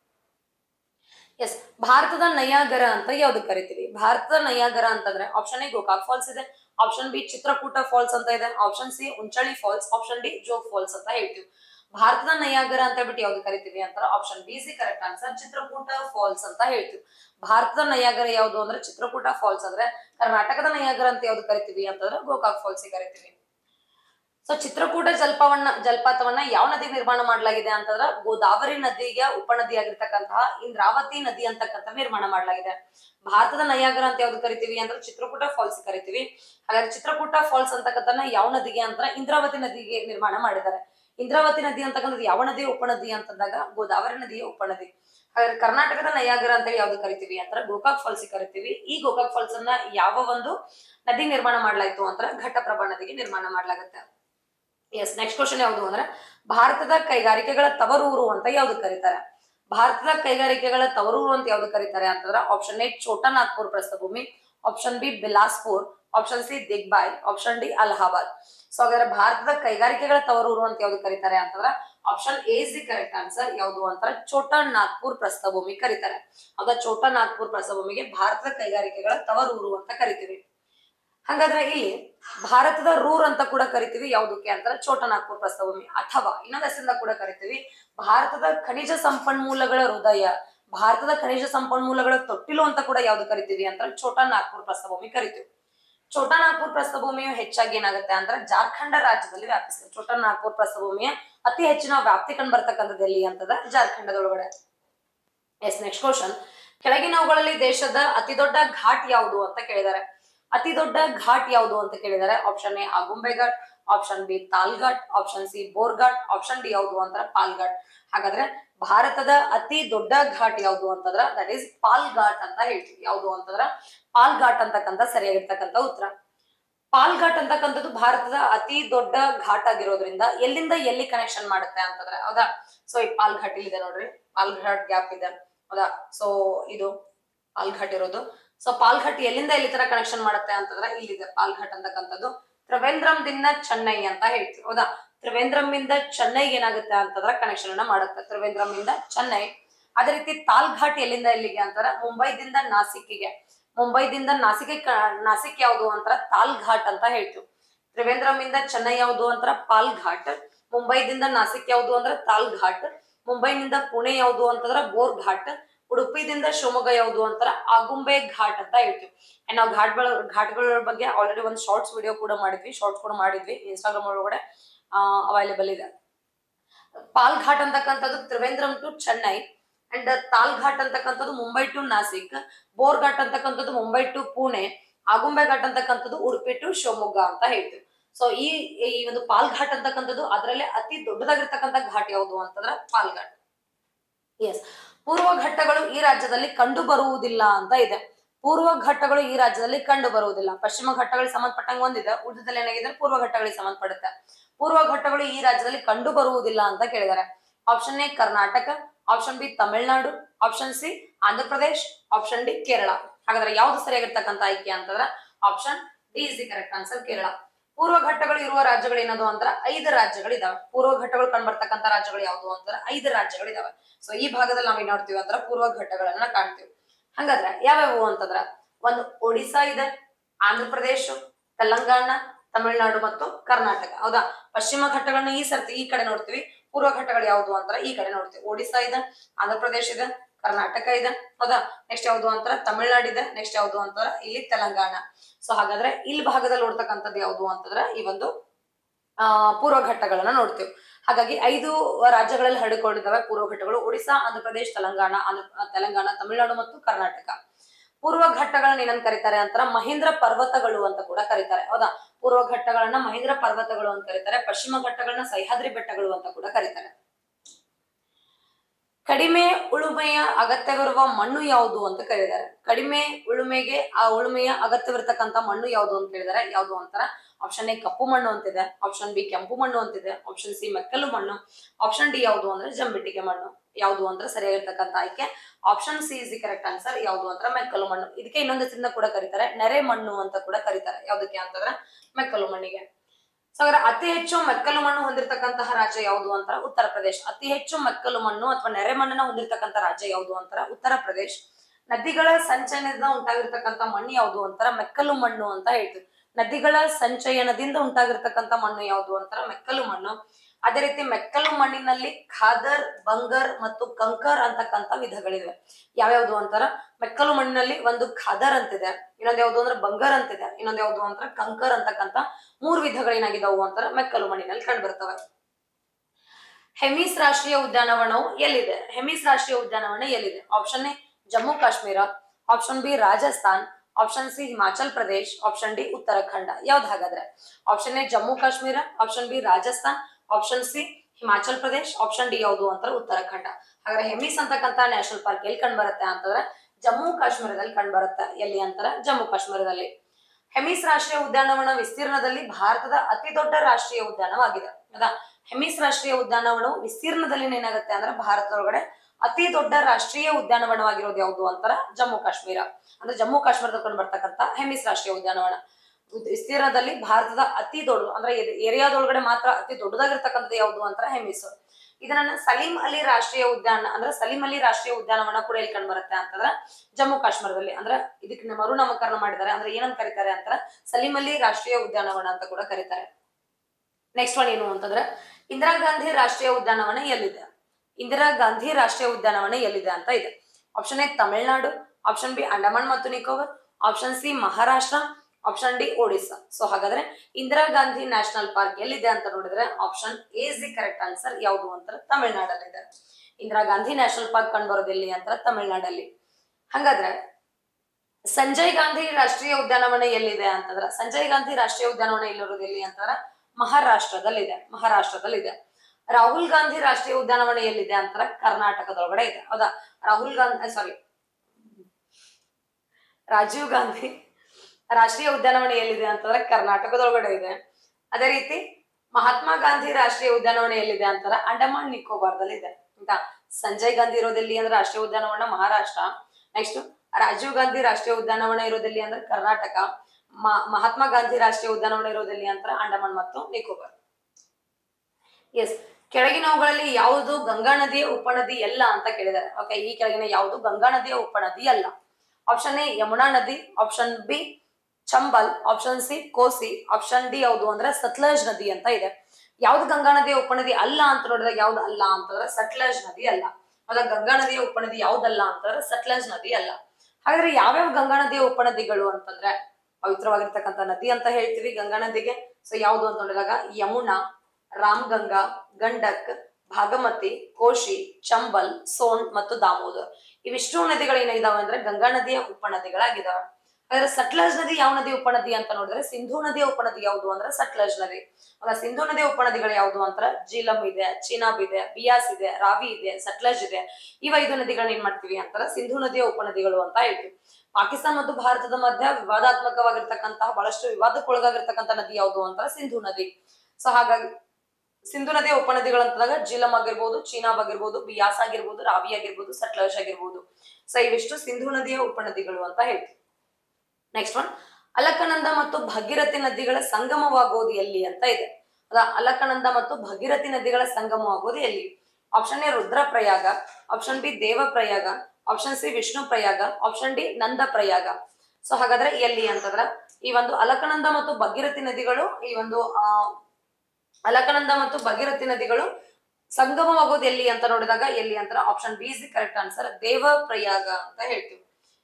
ಎಸ್ ಭಾರತದ ನಯಾಗರ ಅಂತ ಯಾವ್ದು ಕರಿತೀವಿ ಭಾರತದ ನಯಾಗರ ಅಂತಂದ್ರೆ ಆಪ್ಷನ್ ಎ ಗೋಕಾಕ್ ಫಾಲ್ಸ್ ಇದೆ ಆಪ್ಷನ್ ಬಿ ಚಿತ್ರಕೂಟ ಫಾಲ್ಸ್ ಅಂತ ಇದೆ option C Unchalli falls option D Jog falls ಅಂತ ಹೇಳ್ತೀವಿ ಭಾರತದ ನಯಾಗರ ಅಂತ ಬಿಟ್ಟು ಯಾವ್ದು ಕರಿತೀವಿ ಅಂತಾರ option B C correct answer Chitrakoot falls ಅಂತ ಹೇಳ್ತೀವಿ ಭಾರತದ ನಯಾಗರ ಯಾವ್ದು ಅಂದ್ರೆ ಚಿತ್ರಕೂಟ ಫಾಲ್ಸ್ ಅಂದ್ರೆ ಕರ್ನಾಟಕದ ನಯಾಗರ ಅಂತ ಯಾವ್ದು ಕರಿತೀವಿ ಅಂತಂದ್ರೆ ಗೋಕಾಕ್ ಫಾಲ್ಸ್ ಕರಿತೀವಿ ಸೊ ಚಿತ್ರಕೂಟ ಜಲಪಾವನ್ನ ಜಲಪಾತವನ್ನ ಯಾವ ನದಿ ನಿರ್ಮಾಣ ಮಾಡಲಾಗಿದೆ ಅಂತಂದ್ರೆ ಗೋದಾವರಿ ನದಿಗೆ ಉಪನದಿಯಾಗಿರ್ತಕ್ಕಂತಹ ಇಂದ್ರಾವತಿ ನದಿ ಅಂತಕ್ಕಂಥ ನಿರ್ಮಾಣ ಮಾಡಲಾಗಿದೆ ಭಾರತದ ನಯಾಗರ ಅಂತ ಯಾವ್ದು ಕರಿತೀವಿ ಅಂದ್ರೆ ಚಿತ್ರಕೂಟ ಫಾಲ್ಸ್ ಕರಿತೀವಿ ಹಾಗಾದ್ರೆ ಚಿತ್ರಕೂಟ ಫಾಲ್ಸ್ ಅಂತಕ್ಕಂಥನ್ನ ಯಾವ ನದಿಗೆ ಅಂತ ಇಂದ್ರಾವತಿ ನದಿಗೆ ನಿರ್ಮಾಣ ಮಾಡಿದ್ದಾರೆ ಇಂದ್ರಾವತಿ ನದಿ ಅಂತಕ್ಕಂಥದ್ದು ಯಾವ ನದಿಯ ಉಪನದಿ ಅಂತಂದಾಗ ಗೋದಾವರಿ ನದಿಯ ಉಪನದಿ ಹಾಗಾದ್ರೆ ಕರ್ನಾಟಕದ ನಯಾಗರ ಅಂತೇಳಿ ಯಾವ್ದು ಕರಿತೀವಿ ಅಂತರ ಗೋಕಾಕ್ ಫಾಲ್ಸ್ ಕರಿತೀವಿ ಈ ಗೋಕಾಕ್ ಫಾಲ್ಸ್ ಅನ್ನ ಯಾವ ಒಂದು ನದಿ ನಿರ್ಮಾಣ ಮಾಡ್ಲಾಯ್ತು ಅಂತರ ಘಟ್ಟಪ್ರಭಾ ನದಿಗೆ ನಿರ್ಮಾಣ ಮಾಡ್ಲಾಗತ್ತೆ ಎಸ್ ನೆಕ್ಸ್ಟ್ ಕ್ವಶನ್ ಯಾವುದು ಅಂದ್ರೆ ಭಾರತದ ಕೈಗಾರಿಕೆಗಳ ತವರೂರು ಅಂತ ಯಾವ್ದು ಕರೀತಾರೆ ಭಾರತದ ಕೈಗಾರಿಕೆಗಳ ತವರೂರು ಅಂತ ಯಾವ್ದು ಕರೀತಾರೆ ಅಂತಂದ್ರೆ ಆಪ್ಷನ್ ಎ ಛೋಟಾ ನಾಗ್ಪುರ್ ಪ್ರಸ್ಥಭೂಮಿ option B Bilaspur option C Digboi option D Allahabad so ಹಾಗಾದ್ರೆ ಭಾರತದ ಕೈಗಾರಿಕೆಗಳ ತವರೂರು ಅಂತ ಯಾವ್ದು ಕರೀತಾರೆ ಅಂತಂದ್ರೆ option A is the correct answer ಯಾವುದು ಅಂತಾರೆ ಛೋಟಾ ನಾಗ್ಪುರ್ ಪ್ರಸ್ಥಭೂಮಿ ಕರೀತಾರೆ ಹೌದಾ ಛೋಟಾ ನಾಗ್ಪುರ್ ಪ್ರಸ್ಥಭೂಮಿಗೆ ಭಾರತದ ಕೈಗಾರಿಕೆಗಳ ತವರೂರು ಅಂತ ಕರಿತೀವಿ ಹಾಗಾದ್ರೆ ಇಲ್ಲಿ ಭಾರತದ ರೂರ್ ಅಂತ ಕೂಡ ಕರಿತೀವಿ ಯಾವುದಕ್ಕೆ ಅಂತಾರೆ ಛೋಟಾ ನಾಗ್ಪುರ್ ಪ್ರಸ್ಥಭೂಮಿ ಅಥವಾ ಇನ್ನೊಂದು ಹೆಸರಿಂದ ಕೂಡ ಕರಿತೀವಿ ಭಾರತದ ಖನಿಜ ಸಂಪನ್ಮೂಲಗಳ ಹೃದಯ ಭಾರತದ ಖನಿಜ ಸಂಪನ್ಮೂಲಗಳ ತೊಟ್ಟಿಲು ಅಂತ ಕೂಡ ಯಾವ್ದು ಕರಿತೀವಿ ಅಂತ ಛೋಟಾ ನಾಗ್ಪುರ್ ಪ್ರಸ್ಥಭೂಮಿ ಕರಿತೀವಿ ಛೋಟಾ ನಾಗ್ಪುರ್ ಪ್ರಸ್ಥಭೂಮಿಯು ಹೆಚ್ಚಾಗಿ ಏನಾಗುತ್ತೆ ಅಂದ್ರೆ ಜಾರ್ಖಂಡ ರಾಜ್ಯದಲ್ಲಿ ವ್ಯಾಪಿಸ್ತದೆ ಛೋಟಾ ನಾಗ್ಪುರ್ ಪ್ರಸ್ಥಭೂಮಿಯ ಅತಿ ಹೆಚ್ಚಿನ ವ್ಯಾಪ್ತಿ ಕಂಡು ಬರ್ತಕ್ಕಂಥದ್ದು ಎಲ್ಲಿ ಅಂತದ ಜಾರ್ಖಂಡದೊಳಗಡೆ ಎಸ್ ನೆಕ್ಸ್ಟ್ ಕ್ವಶನ್ ಕೆಳಗಿನವುಗಳಲ್ಲಿ ದೇಶದ ಅತಿ ದೊಡ್ಡ ಘಾಟ್ ಯಾವುದು ಅಂತ ಕೇಳಿದ್ದಾರೆ ಅತಿ ದೊಡ್ಡ ಘಾಟ್ ಯಾವುದು ಅಂತ ಕೇಳಿದ್ದಾರೆ option A Agumbe ghat option B ತಾಲ್ಘಾಟ್ option C ಬೋರ್ಘಾಟ್ option D ಯಾವುದು ಅಂತಾರೆ ಪಾಲ್ಘಾಟ್ ಹಾಗಾದ್ರೆ ಭಾರತದ ಅತಿ ದೊಡ್ಡ ಘಾಟ್ ಯಾವುದು ಅಂತಂದ್ರ ದಟ್ ಈಸ್ ಪಾಲ್ ಘಾಟ್ ಅಂತ ಹೇಳ್ತೀವಿ ಯಾವುದು ಅಂತಂದ್ರ ಪಾಲ್ ಘಾಟ್ ಅಂತಕ್ಕಂಥ ಸರಿಯಾಗಿರ್ತಕ್ಕಂಥ ಉತ್ತರ ಪಾಲ್ ಘಾಟ್ ಅಂತಕ್ಕಂಥದ್ದು ಭಾರತದ ಅತಿ ದೊಡ್ಡ ಘಾಟ್ ಆಗಿರೋದ್ರಿಂದ ಎಲ್ಲಿಂದ ಎಲ್ಲಿ ಕನೆಕ್ಷನ್ ಮಾಡುತ್ತೆ ಅಂತಂದ್ರೆ ಹೌದಾ ಸೊ ಈ ಪಾಲ್ ಘಾಟ್ ಇಲ್ಲಿದೆ ನೋಡ್ರಿ ಪಾಲ್ ಘಾಟ್ ಗ್ಯಾಪ್ ಇದೆ ಹೌದಾ ಸೊ ಇದು ಪಾಲ್ ಘಾಟ್ ಇರೋದು ಸೊ ಪಾಲ್ ಘಾಟ್ ಎಲ್ಲಿಂದ ಎಲ್ಲಿ ತರ ಕನೆಕ್ಷನ್ ಮಾಡುತ್ತೆ ಅಂತಂದ್ರೆ ಇಲ್ಲಿದೆ ಪಾಲ್ ಘಾಟ್ ಅಂತಕ್ಕಂಥದ್ದು ತ್ರಿವೇಂದ್ರಂದಿಂದ ಚೆನ್ನೈ ಅಂತ ಹೇಳ್ತೀವಿ ಹೌದಾ ತ್ರಿವೇಂದ್ರಂ ಇಂದ ಚೆನ್ನೈಗೆ ಏನಾಗುತ್ತೆ ಅಂತಂದ್ರೆ ಕನೆಕ್ಷನ್ ಅನ್ನ ಮಾಡುತ್ತೆ ತ್ರಿವೇಂದ್ರಂ ಇಂದ ಚೆನ್ನೈ ಅದೇ ರೀತಿ ತಾಲ್ ಘಾಟ್ ಎಲ್ಲಿಂದ ಎಲ್ಲಿಗೆ ಅಂತಾರ ಮುಂಬೈದಿಂದ ನಾಸಿಕ್ಕಿಗೆ ಮುಂಬೈದಿಂದ ನಾಸಿಕ್ ನಾಸಿಕ್ ಯಾವುದು ಅಂತಾರ ತಾಲ್ ಘಾಟ್ ಅಂತ ಹೇಳ್ತೀವಿ ತ್ರಿವೇಂದ್ರಂ ಇಂದ ಚೆನ್ನೈ ಯಾವುದು ಅಂತಾರ ಪಾಲ್ ಘಾಟ್ ಮುಂಬೈದಿಂದ ನಾಸಿಕ್ ಯಾವುದು ಅಂದ್ರೆ ತಾಲ್ ಘಾಟ್ ಮುಂಬೈನಿಂದ ಪುಣೆ ಯಾವುದು ಅಂತಂದ್ರ ಬೋರ್ ಘಾಟ್ ಉಡುಪಿದಿಂದ ಶಿವಮೊಗ್ಗ ಯಾವುದು ಅಂತಾರ ಆಗುಂಬೆ ಘಾಟ್ ಅಂತ ಹೇಳ್ತೀವಿ And ನಾವು ಘಾಟ್ಗಳ ಘಾಟ್ಗಳ ಬಗ್ಗೆ ಆಲ್ರೆಡಿ ಒಂದು ಶಾರ್ಟ್ಸ್ ವಿಡಿಯೋ ಕೂಡ ಮಾಡಿದ್ವಿ ಶಾರ್ಟ್ಸ್ ಕೂಡ ಮಾಡಿದ್ವಿ ಇನ್ಸ್ಟಾಗ್ರಾಮ್ ಒಳಗಡೆ ಅವೈಲೇಬಲ್ ಇದೆ ಪಾಲ್ ಘಾಟ್ ಅಂತಕ್ಕಂಥದ್ದು ತ್ರಿವೇಂದ್ರಂ ಟು ಚೆನ್ನೈ ಅಂಡ್ ತಾಲ್ ಘಾಟ್ ಅಂತಕ್ಕಂಥದ್ದು ಮುಂಬೈ ಟು ನಾಸಿಕ್ ಬೋರ್ ಘಾಟ್ ಅಂತಕ್ಕಂಥದ್ದು ಮುಂಬೈ ಟು ಪುಣೆ ಆಗುಂಬೆ ಘಾಟ್ ಅಂತಕ್ಕಂಥದ್ದು ಉಡುಪಿ ಟು ಶಿವಮೊಗ್ಗ ಅಂತ ಹೇಳ್ತೀವಿ ಸೊ ಈ ಈ ಒಂದು ಪಾಲ್ ಘಾಟ್ ಅಂತಕ್ಕಂಥದ್ದು ಅದರಲ್ಲೇ ಅತಿ ದೊಡ್ಡದಾಗಿರ್ತಕ್ಕಂಥ ಘಾಟ್ ಯಾವುದು ಅಂತಂದ್ರೆ ಪಾಲ್ ಘಾಟ್ ಎಸ್ ಪೂರ್ವ ಘಟ್ಟಗಳು ಈ ರಾಜ್ಯದಲ್ಲಿ ಕಂಡು ಬರುವುದಿಲ್ಲ ಅಂತ ಇದೆ ಪೂರ್ವ ಘಟ್ಟಗಳು ಈ ರಾಜ್ಯದಲ್ಲಿ ಕಂಡು ಬರುವುದಿಲ್ಲ ಪಶ್ಚಿಮ ಘಟ್ಟಗಳಿಗೆ ಸಂಬಂಧಪಟ್ಟಂಗೆ ಒಂದಿದೆ ಉಳಿದಲ್ಲಿ ಏನಾಗಿದೆ ಪೂರ್ವ ಘಟ್ಟಗಳಿಗೆ ಸಂಬಂಧಪಡುತ್ತೆ ಪೂರ್ವ ಘಟ್ಟಗಳು ಈ ರಾಜ್ಯದಲ್ಲಿ ಕಂಡು ಬರುವುದಿಲ್ಲ ಅಂತ ಕೇಳಿದ್ದಾರೆ option A Karnataka option B Tamil Nadu option C Andhra Pradesh option D Kerala ಹಾಗಾದ್ರೆ ಯಾವ್ದು ಸರಿಯಾಗಿರ್ತಕ್ಕಂಥ ಆಯ್ಕೆ ಅಂತಂದ್ರೆ option D is the correct answer Kerala ಪೂರ್ವ ಘಟ್ಟಗಳು ಇರುವ ರಾಜ್ಯಗಳು ಏನದು ಅಂದ್ರ ಐದು ರಾಜ್ಯಗಳು ಇದಾವೆ ಪೂರ್ವ ಘಟ್ಟಗಳು ಕಂಡ್ಬರ್ತಕ್ಕಂಥ ರಾಜ್ಯಗಳು ಯಾವುದು ಅಂದ್ರ ಐದು ರಾಜ್ಯಗಳು ಇದಾವೆ ಸೊ ಈ ಭಾಗದಲ್ಲಿ ನಾವ್ ಏನ್ ನೋಡ್ತೀವಿ ಅಂದ್ರ ಪೂರ್ವ ಘಟ್ಟಗಳನ್ನ ಕಾಣ್ತೀವಿ ಹಂಗಾದ್ರೆ ಯಾವ್ಯಾವು ಅಂತಂದ್ರ ಒಂದು ಒಡಿಶಾ ಇದೆ ಆಂಧ್ರ ಪ್ರದೇಶ ತೆಲಂಗಾಣ ತಮಿಳುನಾಡು ಮತ್ತು ಕರ್ನಾಟಕ ಹೌದಾ ಪಶ್ಚಿಮ ಘಟ್ಟಗಳನ್ನ ಈ ಸರ್ತಿ ಈ ಕಡೆ ನೋಡ್ತೀವಿ ಪೂರ್ವ ಘಟ್ಟಗಳು ಯಾವುದು ಅಂತರ ಈ ಕಡೆ ನೋಡ್ತೀವಿ ಒಡಿಶಾ ಇದೆ ಆಂಧ್ರ ಪ್ರದೇಶ ಇದೆ ಕರ್ನಾಟಕ ಇದೆ ಹೌದಾ ನೆಕ್ಸ್ಟ್ ಯಾವುದು ಅಂತಾರ ತಮಿಳ್ನಾಡು ಇದೆ ನೆಕ್ಸ್ಟ್ ಯಾವುದು ಅಂತಾರ ಇಲ್ಲಿ ತೆಲಂಗಾಣ ಸೊ ಹಾಗಾದ್ರೆ ಇಲ್ಲಿ ಭಾಗದಲ್ಲಿ ನೋಡ್ತಕ್ಕಂಥದ್ದು ಯಾವುದು ಅಂತಂದ್ರೆ ಈ ಒಂದು ಆ ಪೂರ್ವ ಘಟ್ಟಗಳನ್ನ ನೋಡ್ತೀವಿ ಹಾಗಾಗಿ ಐದು ರಾಜ್ಯಗಳಲ್ಲಿ ಹರಡಿಕೊಂಡಿದ್ದಾವೆ ಪೂರ್ವ ಘಟ್ಟಗಳು ಒಡಿಶಾ ಆಂಧ್ರ ಪ್ರದೇಶ ತೆಲಂಗಾಣ ಆಂಧ್ರ ತೆಲಂಗಾಣ ತಮಿಳುನಾಡು ಮತ್ತು ಕರ್ನಾಟಕ ಪೂರ್ವ ಘಟ್ಟಗಳನ್ನ ಏನಂತ ಕರೀತಾರೆ ಅಂತಾರ ಮಹೇಂದ್ರ ಪರ್ವತಗಳು ಅಂತ ಕೂಡ ಕರೀತಾರೆ ಹೌದಾ ಪೂರ್ವ ಘಟ್ಟಗಳನ್ನ ಮಹೇಂದ್ರ ಪರ್ವತಗಳು ಅಂತ ಕರೀತಾರೆ ಪಶ್ಚಿಮ ಘಟ್ಟಗಳನ್ನ ಸಹ್ಯಾದ್ರಿ ಬೆಟ್ಟಗಳು ಅಂತ ಕೂಡ ಕರೀತಾರೆ ಕಡಿಮೆ ಉಳುಮೆಯ ಅಗತ್ಯವಿರುವ ಮಣ್ಣು ಯಾವುದು ಅಂತ ಕೇಳಿದ್ದಾರೆ ಕಡಿಮೆ ಉಳುಮೆಗೆ ಆ ಉಳುಮೆಯ ಅಗತ್ಯವಿರತಕ್ಕಂತ ಮಣ್ಣು ಯಾವುದು ಅಂತ ಕೇಳಿದ್ದಾರೆ ಯಾವುದು ಅಂತಾರ ಆಪ್ಷನ್ ಎ ಕಪ್ಪು ಮಣ್ಣು ಅಂತಿದೆ ಆಪ್ಷನ್ ಬಿ ಕೆಂಪು ಮಣ್ಣು ಅಂತಿದೆ ಆಪ್ಷನ್ ಸಿ ಮೆಕ್ಕಲು ಮಣ್ಣು ಆಪ್ಷನ್ ಡಿ ಯಾವುದು ಅಂದ್ರೆ ಜಂಬಿಟ್ಟಿಗೆ ಮಣ್ಣು ಯಾವುದು ಅಂದ್ರೆ ಸರಿಯಾಗಿರ್ತಕ್ಕಂಥ ಆಯ್ಕೆ option C is the correct answer ಯಾವುದು ಅಂದ್ರೆ ಮೆಕ್ಕಲು ಮಣ್ಣು ಇದಕ್ಕೆ ಇನ್ನೊಂದು ಹೆಸರಿಂದ ಕೂಡ ಕರೀತಾರೆ ನೆರೆ ಮಣ್ಣು ಅಂತ ಕೂಡ ಕರೀತಾರೆ ಯಾವ್ದಕ್ಕೆ ಅಂತಂದ್ರೆ ಮೆಕ್ಕಲು ಮಣ್ಣಿಗೆ ಸೊ ಹಾಗಾದ್ರೆ ಅತಿ ಹೆಚ್ಚು ಮೆಕ್ಕಲು ಮಣ್ಣು ಹೊಂದಿರತಕ್ಕಂತಹ ರಾಜ್ಯ ಯಾವುದು ಅಂತಾರ ಉತ್ತರ ಪ್ರದೇಶ ಅತಿ ಹೆಚ್ಚು ಮೆಕ್ಕಲು ಮಣ್ಣು ಅಥವಾ ನೆರೆ ಮಣ್ಣನ್ನ ಹೊಂದಿರತಕ್ಕಂತ ರಾಜ್ಯ ಯಾವುದು ಅಂತಾರ ಉತ್ತರ ಪ್ರದೇಶ ನದಿಗಳ ಸಂಚಯನದಿಂದ ಉಂಟಾಗಿರ್ತಕ್ಕಂಥ ಮಣ್ಣು ಯಾವುದು ಅಂತಾರ ಮೆಕ್ಕಲು ಮಣ್ಣು ಅಂತ ಹೇಳ್ತೀವಿ ನದಿಗಳ ಸಂಚಯನದಿಂದ ಉಂಟಾಗಿರ್ತಕ್ಕಂಥ ಮಣ್ಣು ಯಾವುದು ಅಂತಾರ ಮೆಕ್ಕಲು ಮಣ್ಣು ಅದೇ ರೀತಿ ಮೆಕ್ಕಲು ಮಣ್ಣಿನಲ್ಲಿ ಖಾದರ್ ಬಂಗರ್ ಮತ್ತು ಕಂಕರ್ ಅಂತಕ್ಕಂಥ ವಿಧಗಳಿವೆ ಯಾವ್ಯಾವ್ದು ಅಂತಾರ ಮೆಕ್ಕಲು ಮಣ್ಣಿನಲ್ಲಿ ಒಂದು ಖಾದರ್ ಅಂತಿದೆ ಇನ್ನೊಂದ್ ಯಾವ್ದು ಅಂದ್ರೆ ಬಂಗರ್ ಅಂತಿದೆ ಇನ್ನೊಂದ್ ಯಾವ್ದು ಅಂತಾರ ಕಂಕರ್ ಅಂತಕ್ಕಂಥ ಮೂರ್ ವಿಧಗಳೇನಾಗಿದಾವು ಅಂತಾರ ಮೆಕ್ಕಲು ಮಣ್ಣಿನಲ್ಲಿ ಕಂಡು ಬರ್ತವೆ ಹೆಮಿಸ್ ರಾಷ್ಟ್ರೀಯ ಉದ್ಯಾನವನವು ಎಲ್ಲಿದೆ ಹೆಮಿಸ್ ರಾಷ್ಟ್ರೀಯ ಉದ್ಯಾನವನ ಎಲ್ಲಿದೆ option A Jammu Kashmir option B Rajasthan option C Himachal Pradesh option D Uttarakhand ಯಾವ್ದು ಹಾಗಾದ್ರೆ option A Jammu Kashmir option B Rajasthan option C Himachal Pradesh option D ಯಾವುದು ಅಂತಾರೆ ಉತ್ತರಾಖಂಡ ಹಾಗಾದ್ರೆ ಹೆಮಿಸ್ ಅಂತಕ್ಕಂತ ನ್ಯಾಷನಲ್ ಪಾರ್ಕ್ ಎಲ್ಲಿ ಕಂಡು ಬರುತ್ತೆ ಅಂತಂದ್ರೆ ಜಮ್ಮು ಕಾಶ್ಮೀರದಲ್ಲಿ ಕಂಡು ಬರುತ್ತೆ ಎಲ್ಲಿ ಅಂತಾರೆ ಜಮ್ಮು ಕಾಶ್ಮೀರದಲ್ಲಿ ಹೆಮಿಸ್ ರಾಷ್ಟ್ರೀಯ ಉದ್ಯಾನವನ ವಿಸ್ತೀರ್ಣದಲ್ಲಿ ಭಾರತದ ಅತಿ ದೊಡ್ಡ ರಾಷ್ಟ್ರೀಯ ಉದ್ಯಾನವಾಗಿದೆ ಹೌದಾ ಹೆಮಿಸ್ ರಾಷ್ಟ್ರೀಯ ಉದ್ಯಾನವನವು ವಿಸ್ತೀರ್ಣದಲ್ಲಿ ಏನಾಗುತ್ತೆ ಅಂದ್ರೆ ಭಾರತದೊಳಗಡೆ ಅತಿ ದೊಡ್ಡ ರಾಷ್ಟ್ರೀಯ ಉದ್ಯಾನವನವಾಗಿರೋದು ಯಾವುದು ಅಂತಾರ ಜಮ್ಮು ಕಾಶ್ಮೀರ ಅಂದ್ರೆ ಜಮ್ಮು ಕಾಶ್ಮೀರದ ಕಂಡು ಬರ್ತಕ್ಕಂತ ಹೆಮಿಸ್ ರಾಷ್ಟ್ರೀಯ ಉದ್ಯಾನವನ ಉದ್- ವಿಸ್ತೀರ್ಣದಲ್ಲಿ ಭಾರತದ ಅತಿ ದೊಡ್ಡ ಅಂದ್ರೆ ಏರಿ- ಏರಿಯಾದೊಳಗಡೆ ಮಾತ್ರ ಅತಿ ದೊಡ್ಡದಾಗಿರ್ತಕ್ಕಂಥದ್ದು ಯಾವುದು ಅಂತಾರ ಹೆಮಿಸ್ ಇದನ್ನ ಸಲೀಂ ಅಲಿ ರಾಷ್ಟ್ರೀಯ ಉದ್ಯಾನ ಅಂದ್ರೆ ಸಲೀಂ ಅಲಿ ರಾಷ್ಟ್ರೀಯ ಉದ್ಯಾನವನ ಕೂಡ ಎಲ್ಲಿ ಕಂಡು ಬರುತ್ತೆ ಅಂತಂದ್ರೆ ಜಮ್ಮು ಕಾಶ್ಮೀರದಲ್ಲಿ ಅಂದ್ರೆ ಇದಕ್ಕೆ ಮರುನಾಮಕರಣ ಮಾಡಿದ್ದಾರೆ ಅಂದ್ರೆ ಏನಂತ ಕರೀತಾರೆ ಅಂತಾರ ಸಲೀಂ ಅಲಿ ರಾಷ್ಟ್ರೀಯ ಉದ್ಯಾನವನ ಅಂತ ಕೂಡ ಕರೀತಾರೆ ನೆಕ್ಸ್ಟ್ ಒನ್ ಏನು ಅಂತಂದ್ರೆ ಇಂದಿರಾ ಗಾಂಧಿ ರಾಷ್ಟ್ರೀಯ ಉದ್ಯಾನವನ ಎಲ್ಲಿದೆ ಇಂದಿರಾ ಗಾಂಧಿ ರಾಷ್ಟ್ರೀಯ ಉದ್ಯಾನವನ ಎಲ್ಲಿದೆ ಅಂತ ಇದೆ option A Tamil Nadu option B Andaman ಮತ್ತು Nicobar option C Maharashtra option D Odisha so ಹಾಗಾದ್ರೆ ಇಂದಿರಾ ಗಾಂಧಿ ನ್ಯಾಷನಲ್ ಪಾರ್ಕ್ ಎಲ್ಲಿದೆ ಅಂತ ನೋಡಿದ್ರೆ option A is the correct answer ಯಾವುದು ಅಂತಾರೆ ತಮಿಳ್ನಾಡಲ್ಲಿದೆ ಇಂದಿರಾ ಗಾಂಧಿ ನ್ಯಾಷನಲ್ ಪಾರ್ಕ್ ಕಂಡು ಬರೋದು ಎಲ್ಲಿ ಅಂತಾರೆ ತಮಿಳ್ನಾಡಲ್ಲಿ ಹಂಗಾದ್ರೆ ಸಂಜಯ್ ಗಾಂಧಿ ರಾಷ್ಟ್ರೀಯ ಉದ್ಯಾನವನ ಎಲ್ಲಿದೆ ಅಂತಂದ್ರೆ ಸಂಜಯ್ ಗಾಂಧಿ ರಾಷ್ಟ್ರೀಯ ಉದ್ಯಾನವನ ಎಲ್ಲಿರೋದು ಎಲ್ಲಿ ಅಂತಂದ್ರೆ ಮಹಾರಾಷ್ಟ್ರದಲ್ಲಿದೆ ಮಹಾರಾಷ್ಟ್ರದಲ್ಲಿದೆ ರಾಹುಲ್ ಗಾಂಧಿ ರಾಷ್ಟ್ರೀಯ ಉದ್ಯಾನವನ ಎಲ್ಲಿದೆ ಅಂತಾರೆ ಕರ್ನಾಟಕದೊಳಗಡೆ ಇದೆ ಹೌದಾ ರಾಹುಲ್ ಗಾಂಧಿ ಸಾರಿ ರಾಜೀವ್ ಗಾಂಧಿ ರಾಷ್ಟ್ರೀಯ ಉದ್ಯಾನವನ ಎಲ್ಲಿದೆ ಅಂತಂದ್ರೆ ಕರ್ನಾಟಕದೊಳಗಡೆ ಇದೆ ಅದೇ ರೀತಿ ಮಹಾತ್ಮ ಗಾಂಧಿ ರಾಷ್ಟ್ರೀಯ ಉದ್ಯಾನವನ ಎಲ್ಲಿದೆ ಅಂತಾರ ಅಂಡಮಾನ್ ನಿಕೋಬಾರ್ದಲ್ಲಿ ಇದೆ ಆಯ್ತಾ ಸಂಜಯ್ ಗಾಂಧಿ ಇರೋದೆಲ್ಲಿ ಅಂದ್ರೆ ರಾಷ್ಟ್ರೀಯ ಉದ್ಯಾನವನ ಮಹಾರಾಷ್ಟ್ರ ನೆಕ್ಸ್ಟ್ ರಾಜೀವ್ ಗಾಂಧಿ ರಾಷ್ಟ್ರೀಯ ಉದ್ಯಾನವನ ಇರೋದೆಲ್ಲಿ ಅಂದ್ರೆ ಕರ್ನಾಟಕ ಮ- ಮಹಾತ್ಮ ಗಾಂಧಿ ರಾಷ್ಟ್ರೀಯ ಉದ್ಯಾನವನ ಇರೋದೆಲ್ಲಿ ಅಂತ ಅಂಡಮಾನ್ ಮತ್ತು ನಿಕೋಬಾರ್ ಎಸ್ ಕೆಳಗಿನವುಗಳಲ್ಲಿ ಯಾವುದು ಗಂಗಾ ನದಿಯ ಉಪನದಿ ಅಲ್ಲ ಅಂತ ಕೇಳಿದ್ದಾರೆ ಓಕೆ ಈ ಕೆಳಗಿನ ಯಾವುದು ಗಂಗಾ ನದಿಯ ಉಪನದಿ ಅಲ್ಲ ಆಪ್ಷನ್ ಎ ಯಮುನಾ ನದಿ option B Chambal option C Kosi option D ಯಾವುದು ಅಂದ್ರೆ ಸತ್ಲಜ್ ನದಿ ಅಂತ ಇದೆ ಯಾವ್ದು ಗಂಗಾ ನದಿಯ ಉಪನದಿ ಅಲ್ಲ ಅಂತ ನೋಡಿದಾಗ ಯಾವ್ದು ಅಲ್ಲ ಅಂತಂದ್ರೆ ಸಟ್ಲಜ್ ನದಿ ಅಲ್ಲ ಅದ ಗಂಗಾ ನದಿಯ ಉಪನದಿ ಯಾವ್ದಲ್ಲ ಅಂತಂದ್ರೆ ಸಟ್ಲಜ್ ನದಿ ಅಲ್ಲ ಹಾಗಾದ್ರೆ ಯಾವ್ಯಾವ ಗಂಗಾ ನದಿಯ ಉಪನದಿಗಳು ಅಂತಂದ್ರೆ ಪವಿತ್ರವಾಗಿರ್ತಕ್ಕಂಥ ನದಿ ಅಂತ ಹೇಳ್ತೀವಿ ಗಂಗಾ ನದಿಗೆ ಸೊ ಯಾವ್ದು ಅಂತ ನೋಡಿದಾಗ ಯಮುನಾ ರಾಮ್ಗಂಗಾ ಗಂಡಕ್ ಭಾಗಮತಿ ಕೋಶಿ ಚಂಬಲ್ ಸೋನ್ ಮತ್ತು ದಾಮೋದರ್ ಇವಿಷ್ಟು ನದಿಗಳು ಏನಿದಾವೆ ಅಂದ್ರೆ ಗಂಗಾ ನದಿಯ ಉಪನದಿಗಳಾಗಿದಾವೆ ಹಾಗಾದ್ರೆ ಸಟ್ಲಜ್ ನದಿ ಯಾವ ನದಿ ಉಪನದಿ ಅಂತ ನೋಡಿದ್ರೆ ಸಿಂಧೂ ನದಿಯ ಉಪನದಿ ಯಾವುದು ಅಂದ್ರೆ ಸಟ್ಲಜ್ ನದಿ ಅಲ್ಲ ಸಿಂಧೂ ನದಿಯ ಉಪನದಿಗಳು ಯಾವುದು ಅಂತ ಜೀಲಂ ಇದೆ ಚಿನಾಬ್ ಇದೆ ಬಿಯಾಸ್ ಇದೆ ರಾವಿ ಇದೆ ಸಟ್ಲಜ್ ಇದೆ ಇವ ಐದು ನದಿಗಳನ್ನ ಏನ್ ಮಾಡ್ತೀವಿ ಅಂತಾರ ಸಿಂಧೂ ನದಿಯ ಉಪನದಿಗಳು ಅಂತ ಹೇಳ್ತೀವಿ ಪಾಕಿಸ್ತಾನ ಮತ್ತು ಭಾರತದ ಮಧ್ಯ ವಿವಾದಾತ್ಮಕವಾಗಿರ್ತಕ್ಕಂತಹ ಬಹಳಷ್ಟು ವಿವಾದಕ್ಕೊಳಗಾಗಿರ್ತಕ್ಕಂಥ ನದಿ ಯಾವುದು ಅಂತ ಸಿಂಧೂ ನದಿ ಸೊ ಹಾಗಾಗಿ ಸಿಂಧು ನದಿಯ ಉಪನದಿಗಳು ಅಂತಂದಾಗ ಜೀಲಂ ಆಗಿರ್ಬೋದು ಚೀನಾಬ್ ಆಗಿರ್ಬೋದು ಬಿಯಾಸ್ ಆಗಿರ್ಬೋದು ರಾವಿ ಆಗಿರ್ಬೋದು ಸಟ್ಲಜ್ ಆಗಿರ್ಬೋದು ಸೊ ಇವಿಷ್ಟು ಸಿಂಧು ನದಿಯ ಉಪನದಿಗಳು ಅಂತ ಹೇಳ್ತೀವಿ ನೆಕ್ಸ್ಟ್ ಒನ್ ಅಲಕನಂದ ಮತ್ತು ಭಗೀರಥಿ ನದಿಗಳ ಸಂಗಮವಾಗುವುದು ಎಲ್ಲಿ ಅಂತ ಇದೆ ಅದ ಅಲಕನಂದ ಮತ್ತು ಭಗೀರಥಿ ನದಿಗಳ ಸಂಗಮವಾಗುವುದು ಎಲ್ಲಿ option A Rudraprayag option B Devprayag option C Vishnu Prayag option D Nanda Prayag so ಹಾಗಾದ್ರೆ ಎಲ್ಲಿ ಅಂತಂದ್ರ ಈ ಒಂದು ಅಲಕನಂದ ಮತ್ತು ಭಗೀರಥಿ ನದಿಗಳು ಈ ಒಂದು ಆ ಅಲಕನಂದ ಮತ್ತು ಭಗೀರಥಿ ನದಿಗಳು ಸಂಗಮವಾಗೋದು ಎಲ್ಲಿ ಅಂತ ನೋಡಿದಾಗ ಎಲ್ಲಿ ಅಂತ option B is correct answer Dev Prayag ಅಂತ ಹೇಳ್ತೀವಿ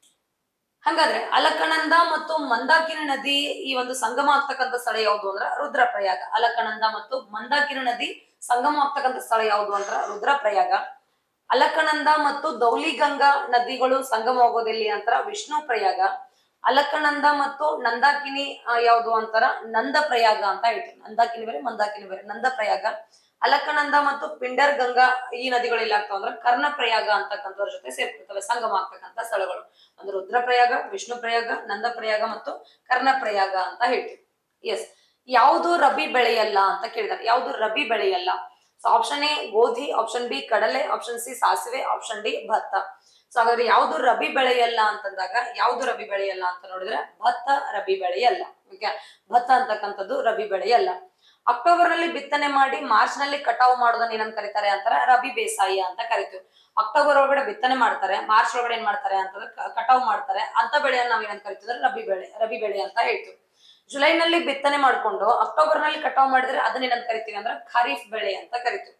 ಹಂಗಾದ್ರೆ ಅಲಕನಂದ ಮತ್ತು ಮಂದಾಕಿನಿ ನದಿ ಈ ಒಂದು ಸಂಗಮ ಆಗ್ತಕ್ಕಂಥ ಸ್ಥಳ ಯಾವುದು ಅಂದ್ರ ರುದ್ರಪ್ರಯಾಗ ಅಲಕನಂದ ಮತ್ತು ಮಂದಾಕಿನಿ ನದಿ ಸಂಗಮ ಆಗ್ತಕ್ಕಂಥ ಸ್ಥಳ ಯಾವುದು ಅಂದ್ರ ರುದ್ರಪ್ರಯಾಗ ಅಲಕನಂದ ಮತ್ತು ದೌಲಿಗಂಗಾ ನದಿಗಳು ಸಂಗಮವಾಗೋದು ಎಲ್ಲಿ ಅಂತಾರ ವಿಷ್ಣು ಪ್ರಯಾಗ ಅಲಕನಂದ ಮತ್ತು ನಂದಾಕಿನಿ ಆ, ಯಾವುದು ಅಂತಾರ ನಂದ ಪ್ರಯಾಗ ಅಂತ ಹೇಳ್ತೀವಿ ನಂದಾಕಿನಿ ಬೇರೆ ಮಂದಾಕಿನಿ ಬೇರೆ ನಂದ ಪ್ರಯಾಗ ಅಲಕನಂದ ಮತ್ತು ಪಿಂಡರ್ ಗಂಗಾ ಈ ನದಿಗಳು ಎಲ್ಲಿ ಆಗ್ತಾವ ಅಂದ್ರೆ ಕರ್ಣ ಪ್ರಯಾಗ ಅಂತಕ್ಕಂಥವ್ರ ಜೊತೆ ಸೇರ್ಕೊಳ್ತವೆ ಸಂಗಮ ಆಗ್ತಕ್ಕಂಥ ಸ್ಥಳಗಳು ಅಂದ್ರೆ ರುದ್ರಪ್ರಯಾಗ ವಿಷ್ಣು ಪ್ರಯಾಗ ನಂದ ಪ್ರಯಾಗ ಮತ್ತು ಕರ್ಣ ಪ್ರಯಾಗ ಅಂತ ಹೇಳ್ತೀವಿ ಎಸ್ ಯಾವುದು ರಬಿ ಬೆಳೆಯಲ್ಲ ಅಂತ ಕೇಳಿದಾರೆ ಯಾವುದು ರಬಿ ಬೆಳೆಯಲ್ಲ ಸೊ ಆಪ್ಷನ್ ಎ ಗೋಧಿ ಆಪ್ಷನ್ ಬಿ ಕಡಲೆ ಆಪ್ಷನ್ ಸಿ ಸಾಸಿವೆ ಆಪ್ಷನ್ ಡಿ ಭತ್ತ ಸೊ ಹಾಗಾದ್ರೆ ಯಾವ್ದು ರಬಿ ಬೆಳೆಯಲ್ಲ ಅಂತಂದಾಗ ಯಾವ್ದು ರಬಿ ಬೆಳೆಯಲ್ಲ ಅಂತ ನೋಡಿದ್ರೆ ಭತ್ತ ರಬಿ ಬೆಳೆಯಲ್ಲ ಓಕೆ ಭತ್ತ ಅಂತಕ್ಕಂಥದ್ದು ರಬಿ ಬೆಳೆಯಲ್ಲ ಅಕ್ಟೋಬರ್ ನಲ್ಲಿ ಬಿತ್ತನೆ ಮಾಡಿ ಮಾರ್ಚ್ ನಲ್ಲಿ ಕಟಾವು ಮಾಡೋದನ್ನ ಏನಂತ ಕರೀತಾರೆ ಅಂತಾರೆ ರಬಿ ಬೇಸಾಯ ಅಂತ ಕರಿತೀವಿ ಅಕ್ಟೋಬರ್ ಒಳಗಡೆ ಬಿತ್ತನೆ ಮಾಡ್ತಾರೆ ಮಾರ್ಚ್ ಒಳಗಡೆ ಏನ್ ಮಾಡ್ತಾರೆ ಅಂತಂದ್ರೆ ಕ- ಕಟಾವು ಮಾಡ್ತಾರೆ ಅಂತ ಬೆಳೆಯನ್ನ ನಾವ್ ಏನಂತ ಕರಿತೀವಿ ಅಂದ್ರೆ ರಬಿ ಬೆಳೆ ರಬಿ ಬೆಳೆ ಅಂತ ಹೇಳ್ತೀವಿ ಜುಲೈ ನಲ್ಲಿ ಬಿತ್ತನೆ ಮಾಡ್ಕೊಂಡು ಅಕ್ಟೋಬರ್ ನಲ್ಲಿ ಕಟಾವು ಮಾಡಿದ್ರೆ ಅದನ್ನ ಏನಂತ ಕರಿತೀವಿ ಅಂದ್ರೆ ಖರೀಫ್ ಬೆಳೆ ಅಂತ ಕರಿತೀವಿ